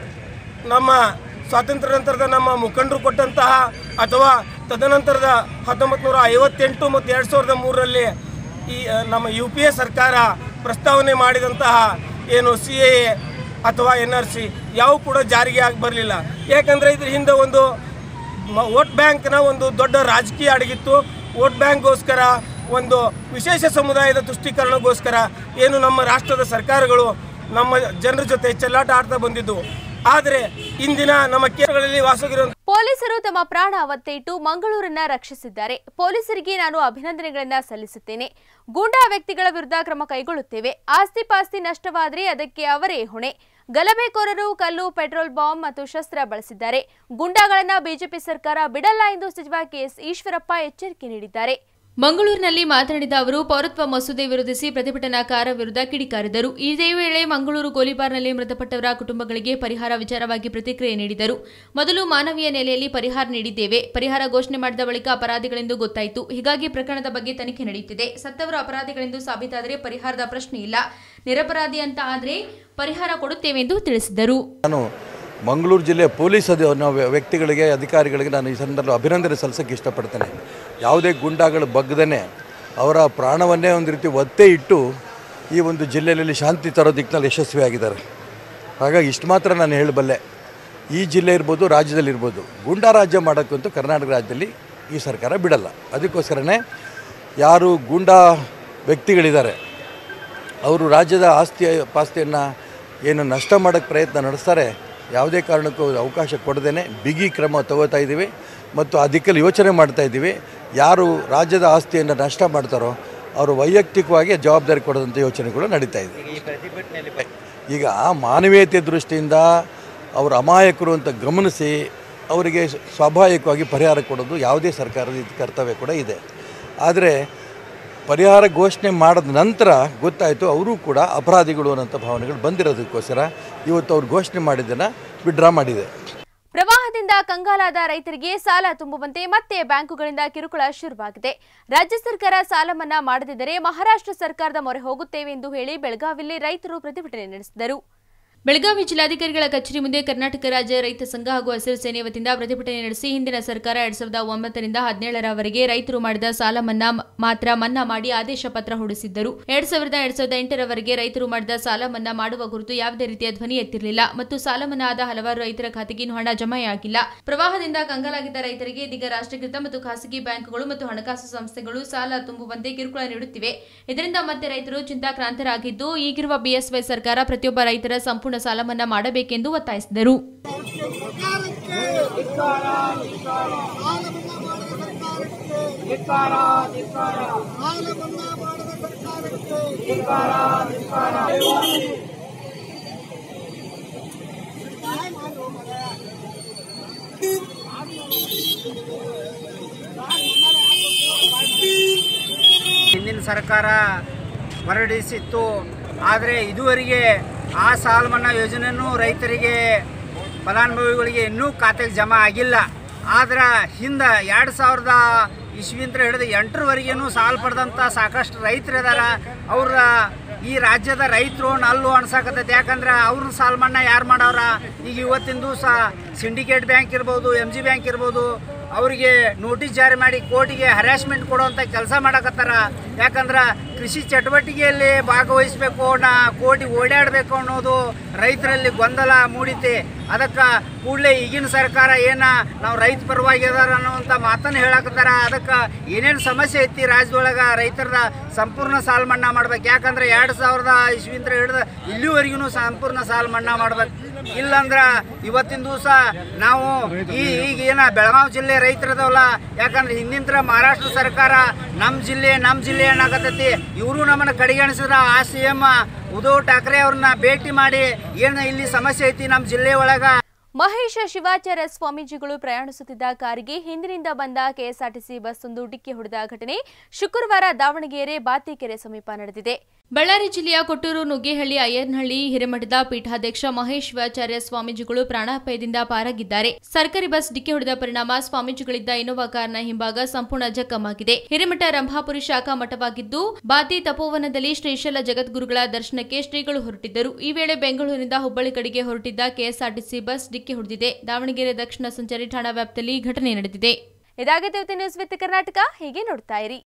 ನಮ್ಮ ಸ್ವಾತಂತ್ರ್ಯ ನಂತರದ ನಮ್ಮ ಮುಖಂಡರು ಕೊಟ್ಟಂತಹ ಅಥವಾ ತದನಂತರದ ಹತ್ತೊಂಬತ್ತು ನೂರ ಐವತ್ತೆಂಟು ಮತ್ತು ಎರಡು ಸಾವಿರದ ಮೂರರಲ್ಲಿ ಈ ಆ, ನಮ್ಮ ಯು ಪಿ ಎ ಸರ್ಕಾರ ಪ್ರಸ್ತಾವನೆ ಮಾಡಿದಂತಹ ಏನು ಸಿ ಎ ಅಥವಾ ಎನ್ ಆರ್ ಸಿ ಯಾವ ಕೂಡ ಜಾರಿಗೆ ಆಗಿ ಬರಲಿಲ್ಲ ಯಾಕಂದರೆ ಇದ್ರ ಹಿಂದೆ ಒಂದು ಮ- ವೋಟ್ ಬ್ಯಾಂಕ್ನ ಒಂದು ದೊಡ್ಡ ರಾಜಕೀಯ ಅಡಗಿತ್ತು ವೋಟ್ ಬ್ಯಾಂಕ್ಗೋಸ್ಕರ ಒಂದು ವಿಶೇಷ ಸಮುದಾಯದ ತುಷ್ಟೀಕರಣಗೋಸ್ಕರ ಏನು ನಮ್ಮ ರಾಷ್ಟ್ರದ ಸರ್ಕಾರಗಳು ನಮ್ಮ ಜನರ ಜೊತೆ ಚೆಲ್ಲಾಟ ಆಡ್ತಾ ಬಂದಿದ್ದು ಆದರೆ ಇಂದಿನ ನಮ್ಮ ಕೇರಳಗಳಲ್ಲಿ ವಾಸವಾಗಿರುವಂಥ ಪೊಲೀಸರು ತಮ್ಮ ಪ್ರಾಣ ಒತ್ತೆ ಇಟ್ಟು ಮಂಗಳೂರನ್ನ ರಕ್ಷಿಸಿದ್ದಾರೆ ಪೊಲೀಸರಿಗೆ ನಾನು ಅಭಿನಂದನೆಗಳನ್ನ ಸಲ್ಲಿಸುತ್ತೇನೆ ಗೂಂಡಾ ವ್ಯಕ್ತಿಗಳ ವಿರುದ್ಧ ಕ್ರಮ ಕೈಗೊಳ್ಳುತ್ತೇವೆ ಆಸ್ತಿ ಪಾಸ್ತಿ ನಷ್ಟವಾದರೆ ಅದಕ್ಕೆ ಅವರೇ ಹೊಣೆ ಗಲಭೆಕೋರರು ಕಲ್ಲು ಪೆಟ್ರೋಲ್ ಬಾಂಬ್ ಮತ್ತು ಶಸ್ತ್ರ ಬಳಸಿದ್ದಾರೆ ಗೂಂಡಾಗಳನ್ನ ಬಿಜೆಪಿ ಸರ್ಕಾರ ಬಿಡಲ್ಲ ಎಂದು ಸಚಿವ ಕೆಎಸ್ ಈಶ್ವರಪ್ಪ ಎಚ್ಚರಿಕೆ ನೀಡಿದ್ದಾರೆ ಮಂಗಳೂರಿನಲ್ಲಿ ಮಾತನಾಡಿದ ಅವರು ಪೌರತ್ವ ಮಸೂದೆ ವಿರೋಧಿಸಿ ಪ್ರತಿಭಟನಾಕಾರ ವಿರುದ್ಧ ಕಿಡಿಕಾರಿದರು ಇದೇ ವೇಳೆ ಮಂಗಳೂರು ಗೋಲಿಬಾರ್ನಲ್ಲಿ ಮೃತಪಟ್ಟವರ ಕುಟುಂಬಗಳಿಗೆ ಪರಿಹಾರ ವಿಚಾರವಾಗಿ ಪ್ರತಿಕ್ರಿಯೆ ನೀಡಿದರು ಮೊದಲು ಮಾನವೀಯ ನೆಲೆಯಲ್ಲಿ ಪರಿಹಾರ ನೀಡಿದ್ದೇವೆ ಪರಿಹಾರ ಘೋಷಣೆ ಮಾಡಿದ ಬಳಿಕ ಅಪರಾಧಿಗಳೆಂದು ಗೊತ್ತಾಯಿತು ಹೀಗಾಗಿ ಪ್ರಕರಣದ ಬಗ್ಗೆ ತನಿಖೆ ನಡೆಯುತ್ತಿದೆ ಸತ್ತವರು ಅಪರಾಧಿಗಳೆಂದು ಸಾಬೀತಾದರೆ ಪರಿಹಾರದ ಪ್ರಶ್ನೆ ಇಲ್ಲ ನಿರಪರಾಧಿ ಅಂತ ಆದರೆ ಪರಿಹಾರ ಕೊಡುತ್ತೇವೆ ಎಂದು ತಿಳಿಸಿದರು ನಾನು ಮಂಗಳೂರು ಜಿಲ್ಲೆಯ ಪೊಲೀಸ್ ಅಧಿ ನಾವು ವ್ಯಕ್ತಿಗಳಿಗೆ ಅಧಿಕಾರಿಗಳಿಗೆ ನಾನು ಈ ಸಂದರ್ಭ ಅಭಿನಂದನೆ ಸಲ್ಲಿಸೋಕ್ಕೆ ಇಷ್ಟಪಡ್ತೇನೆ ಯಾವುದೇ ಗುಂಡಾಗಳು ಬಗ್ಗದೇ ಅವರ ಪ್ರಾಣವನ್ನೇ ಒಂದು ರೀತಿ ಒತ್ತೆ ಇಟ್ಟು ಈ ಒಂದು ಜಿಲ್ಲೆಯಲ್ಲಿ ಶಾಂತಿ ತರೋ ದಿಕ್ಕಿನಲ್ಲಿ ಯಶಸ್ವಿಯಾಗಿದ್ದಾರೆ ಹಾಗಾಗಿ ಇಷ್ಟು ಮಾತ್ರ ನಾನು ಹೇಳಬಲ್ಲೆ ಈ ಜಿಲ್ಲೆ ಇರ್ಬೋದು ರಾಜ್ಯದಲ್ಲಿರ್ಬೋದು ಗುಂಡಾ ರಾಜ್ಯ ಮಾಡೋಕ್ಕಂತೂ ಕರ್ನಾಟಕ ರಾಜ್ಯದಲ್ಲಿ ಈ ಸರ್ಕಾರ ಬಿಡಲ್ಲ ಅದಕ್ಕೋಸ್ಕರನೇ ಯಾರು ಗೂಂಡಾ ವ್ಯಕ್ತಿಗಳಿದ್ದಾರೆ ಅವರು ರಾಜ್ಯದ ಆಸ್ತಿ ಪಾಸ್ತಿಯನ್ನು ಏನು ನಷ್ಟ ಮಾಡೋಕ್ಕೆ ಪ್ರಯತ್ನ ನಡೆಸ್ತಾರೆ ಯಾವುದೇ ಕಾರಣಕ್ಕೂ ಅವಕಾಶ ಕೊಡದೇನೆ ಬಿಗಿ ಕ್ರಮ ತಗೋತಾ ಇದ್ದೀವಿ ಮತ್ತು ಆ ದಿಕ್ಕಲ್ಲಿ ಯೋಚನೆ ಮಾಡ್ತಾ ಇದ್ದೀವಿ ಯಾರು ರಾಜ್ಯದ ಆಸ್ತಿಯನ್ನು ನಷ್ಟ ಮಾಡ್ತಾರೋ ಅವರು ವೈಯಕ್ತಿಕವಾಗಿ ಜವಾಬ್ದಾರಿ ಕೊಡೋದಂಥ ಯೋಚನೆಗಳು ನಡೀತಾ ಇದೆ ಈಗ ಮಾನವೀಯತೆ ದೃಷ್ಟಿಯಿಂದ ಅವರು ಅಮಾಯಕರು ಅಂತ ಗಮನಿಸಿ ಅವರಿಗೆ ಸ್ವಾಭಾವಿಕವಾಗಿ ಪರಿಹಾರ ಕೊಡೋದು ಯಾವುದೇ ಸರ್ಕಾರದ ಇದು ಕರ್ತವ್ಯ ಕೂಡ ಇದೆ ಆದರೆ ಪರಿಹಾರ ಘೋಷಣೆ ಮಾಡಿದ ನಂತರ ಗೊತ್ತಾಯಿತು ಅವರು ಕೂಡ ಅಪರಾಧಿಗಳು ಅನ್ನೋಂಥ ಭಾವನೆಗಳು ಬಂದಿರೋದಕ್ಕೋಸ್ಕರ ಇವತ್ತು ಅವ್ರು ಘೋಷಣೆ ಮಾಡಿದ್ದನ್ನು ವಿಡ್ರಾ ಮಾಡಿದೆ ಪ್ರವಾಹದಿಂದ ಕಂಗಾಲಾದ ರೈತರಿಗೆ ಸಾಲ ತುಂಬುವಂತೆ ಮತ್ತೆ ಬ್ಯಾಂಕುಗಳಿಂದ ಕಿರುಕುಳ ಶುರುವಾಗಿದೆ ರಾಜ್ಯ ಸರ್ಕಾರ ಸಾಲ ಮನ್ನಾ ಮಾಡದಿದ್ದರೆ ಮಹಾರಾಷ್ಟ್ರ ಸರ್ಕಾರದ ಮೊರೆ ಹೋಗುತ್ತೇವೆ ಎಂದು ಹೇಳಿ ಬೆಳಗಾವಿಯಲ್ಲಿ ರೈತರು ಪ್ರತಿಭಟನೆ ನಡೆಸಿದರು ಬೆಳಗಾವಿ ಜಿಲ್ಲಾಧಿಕಾರಿಗಳ ಕಚೇರಿ ಮುಂದೆ ಕರ್ನಾಟಕ ರಾಜ್ಯ ರೈತ ಸಂಘ ಹಾಗೂ ಹಸಿರು ಸೇನೆ ವತಿಯಿಂದ ಪ್ರತಿಭಟನೆ ನಡೆಸಿ ಹಿಂದಿನ ಸರ್ಕಾರ ಎರಡ್ ಸಾವಿರದ ಒಂಬತ್ತರಿಂದ ಹದಿನೇಳರವರೆಗೆ ರೈತರು ಮಾಡಿದ ಸಾಲ ಮನ್ನಾ ಮ- ಮಾತ್ರ ಮನ್ನಾ ಮಾಡಿ ಆದೇಶ ಪತ್ರ ಹೊರಡಿಸಿದ್ದರು ಎರಡ್ ಸಾವಿರದ ಎರಡ್ ಸಾವಿರದ ಎಂಟರವರೆಗೆ ರೈತರು ಮಾಡಿದ ಸಾಲ ಮನ್ನಾ ಮಾಡುವ ಕುರಿತು ಯಾವುದೇ ರೀತಿಯ ಧ್ವನಿ ಎತ್ತಿರಲಿಲ್ಲ ಮತ್ತು ಸಾಲ ಮನ್ನಾ ಆದ ಹಲವಾರು ರೈತರ ಖಾತೆಗೆ ಇನ್ನೂ ಹಣ ಜಮೆಯಾಗಿಲ್ಲ ಪ್ರವಾಹದಿಂದ ಕಂಗಾಲಾಗಿದ್ದ ರೈತರಿಗೆ ಇದೀಗ ರಾಷ್ಟ್ರೀಕೃತ ಮತ್ತು ಖಾಸಗಿ ಬ್ಯಾಂಕುಗಳು ಮತ್ತು ಹಣಕಾಸು ಸಂಸ್ಥೆಗಳು ಸಾಲ ತುಂಬುವಂತೆ ಕಿರುಕುಳ ನೀಡುತ್ತಿವೆ ಇದರಿಂದ ಮತ್ತೆ ರೈತರು ಚಿಂತಾಕ್ರಾಂತರಾಗಿದ್ದು ಈಗಿರುವ ಬಿಎಸ್ವೈ ಸರ್ಕಾರ ಪ್ರತಿಯೊಬ್ಬ ರೈತರ ಸಂಪೂರ್ಣ ಸಾಲ ಮನ್ನಾ ಮಾಡಬೇಕೆಂದು ಒತ್ತಾಯಿಸಿದರು ಹಿಂದಿನ ಸರ್ಕಾರ ಹೊರಡಿಸಿತ್ತು ಆದರೆ ಇದುವರೆಗೆ ಆ ಸಾಲ ಮನ್ನಾ ಯೋಜನೆಯೂ ರೈತರಿಗೆ ಫಲಾನುಭವಿಗಳಿಗೆ ಇನ್ನೂ ಖಾತೆಗೆ ಜಮಾ ಆಗಿಲ್ಲ ಆದ್ರೆ ಹಿಂದೆ ಎರಡು ಸಾವಿರದ ಇಸ್ವಿಂತ್ರ ಹಿಡಿದು ಎಂಟರವರೆಗೇನು ಸಾಲ ಪಡೆದಂಥ ಸಾಕಷ್ಟು ರೈತರು ಇದಾರ ಅವ್ರ ಈ ರಾಜ್ಯದ ರೈತರು ನಲ್ಲು ಅನ್ಸಾಕತ್ತೈತೆ ಯಾಕಂದ್ರೆ ಅವ್ರನ್ನ ಸಾಲ ಮನ್ನಾ ಯಾರು ಮಾಡವ್ರ ಈಗ ಇವತ್ತಿನ ದಿವಸ ಸಿಂಡಿಕೇಟ್ ಬ್ಯಾಂಕ್ ಇರ್ಬೋದು ಎಮ್ ಜಿ ಬ್ಯಾಂಕ್ ಇರ್ಬೋದು ಅವರಿಗೆ ನೋಟಿಸ್ ಜಾರಿ ಮಾಡಿ ಕೋರ್ಟಿಗೆ ಹರಾಸ್ಮೆಂಟ್ ಕೊಡುವಂಥ ಕೆಲಸ ಮಾಡಕತ್ತಾರ ಯಾಕಂದ್ರೆ ಕೃಷಿ ಚಟುವಟಿಕೆಯಲ್ಲಿ ಭಾಗವಹಿಸಬೇಕು ನಾ ಕೋರ್ಟಿಗೆ ಓಡಾಡಬೇಕು ಅನ್ನೋದು ರೈತರಲ್ಲಿ ಗೊಂದಲ ಮೂಡಿತೆ ಅದಕ್ಕೆ ಕೂಡಲೇ ಈಗಿನ ಸರ್ಕಾರ ಏನ ನಾವು ರೈತ ಪರವಾಗಿ ಅದಾರ ಅನ್ನುವಂಥ ಮಾತನ್ನು ಹೇಳಕತ್ತಾರ ಅದಕ್ಕೆ ಏನೇನು ಸಮಸ್ಯೆ ಐತಿ ರಾಜ್ಯದೊಳಗೆ ರೈತರ ಸಂಪೂರ್ಣ ಸಾಲ ಮನ್ನಾ ಮಾಡ್ಬೇಕು ಯಾಕಂದ್ರೆ ಎರಡು ಸಾವಿರದ ಇಸ್ವಿಂತ್ರ ಹಿಡಿದು ಇಲ್ಲಿವರೆಗೂ ಸಂಪೂರ್ಣ ಸಾಲ ಮನ್ನಾ ಮಾಡ್ಬೇಕು ಇಲ್ಲಂದ್ರ ಇವತ್ತಿನ ದಿವಸ ನಾವು ಈ ಈಗ ಏನ ಬೆಳಗಾವಿ ಜಿಲ್ಲೆ ರೈತರದವಲ್ಲ ಯಾಕಂದ್ರೆ ಹಿಂದಿನ ಮಹಾರಾಷ್ಟ್ರ ಸರ್ಕಾರ ನಮ್ಮ ಜಿಲ್ಲೆ ನಮ್ಮ ಜಿಲ್ಲೆ ಏನಾಗತ್ತೈತಿ ಇವರು ನಮ್ಮನ್ನ ಕಡೆಗಣಿಸಿದ್ರ ಆ ಸಿ ಎಂ ಉದ್ಧವ್ ಠಾಕ್ರೆ ಅವ್ರನ್ನ ಭೇಟಿ ಮಾಡಿ ಏನು ಇಲ್ಲಿ ಸಮಸ್ಯೆ ಐತಿ ನಮ್ಮ ಜಿಲ್ಲೆ ಒಳಗ ಮಹೇಶ ಶಿವಾಚಾರ್ಯ ಸ್ವಾಮೀಜಿಗಳು ಪ್ರಯಾಣಿಸುತ್ತಿದ್ದ ಕಾರಿಗೆ ಹಿಂದಿನಿಂದ ಬಂದ ಕೆಎಸ್ಆರ್ಟಿಸಿ ಬಸ್ ಒಂದು ಡಿಕ್ಕಿ ಹೊಡೆದ ಘಟನೆ ಶುಕ್ರವಾರ ದಾವಣಗೆರೆ ಬಾತಿಕೆರೆ ಸಮೀಪ ನಡೆದಿದೆ ಬಳ್ಳಾರಿ ಜಿಲ್ಲೆಯ ಕೊಟ್ಟೂರು ನುಗ್ಗೇಹಳ್ಳಿ ಅಯ್ಯನಹಳ್ಳಿ ಹಿರೇಮಠದ ಪೀಠಾಧ್ಯಕ್ಷ ಮಹೇಶ್ ಶಿವಾಚಾರ್ಯ ಸ್ವಾಮೀಜಿಗಳು ಪ್ರಾಣಾಪಾಯದಿಂದ ಪಾರಾಗಿದ್ದಾರೆ ಸರ್ಕಾರಿ ಬಸ್ ಡಿಕ್ಕಿ ಹೊಡೆದ ಪರಿಣಾಮ ಸ್ವಾಮೀಜಿಗಳಿದ್ದ ಇನೋವಾ ಕಾರ್ನ ಹಿಂಭಾಗ ಸಂಪೂರ್ಣ ಜಖಮಾಗಿದೆ ಹಿರೇಮಠ ರಂಭಾಪುರಿ ಶಾಖಾ ಮಠವಾಗಿದ್ದು ಬಾತಿ ತಪೋವನದಲ್ಲಿ ಶ್ರೀಶೈಲ ಜಗದ್ಗುರುಗಳ ದರ್ಶನಕ್ಕೆ ಶ್ರೀಗಳು ಹೊರಟಿದ್ದರು ಈ ವೇಳೆ ಬೆಂಗಳೂರಿನಿಂದ ಹುಬ್ಬಳ್ಳಿ ಕಡೆಗೆ ಹೊರಟಿದ್ದ ಕೆಎಸ್ಆರ್ಟಿಸಿ ಬಸ್ ಡಿಕ್ಕಿ ಹೊಡೆದಿದೆ ದಾವಣಗೆರೆ ದಕ್ಷಿಣ ಸಂಚಾರಿ ಠಾಣಾ ವ್ಯಾಪ್ತಿಯಲ್ಲಿ ಘಟನೆ ನಡೆದಿದೆ ಇದಾಗಿದೆ ಇವತ್ತಿನ ನ್ಯೂಸ್ ವಿತ್ ಕರ್ನಾಟಕ ಹೀಗೆ ನೋಡ್ತಾ ಇರಿ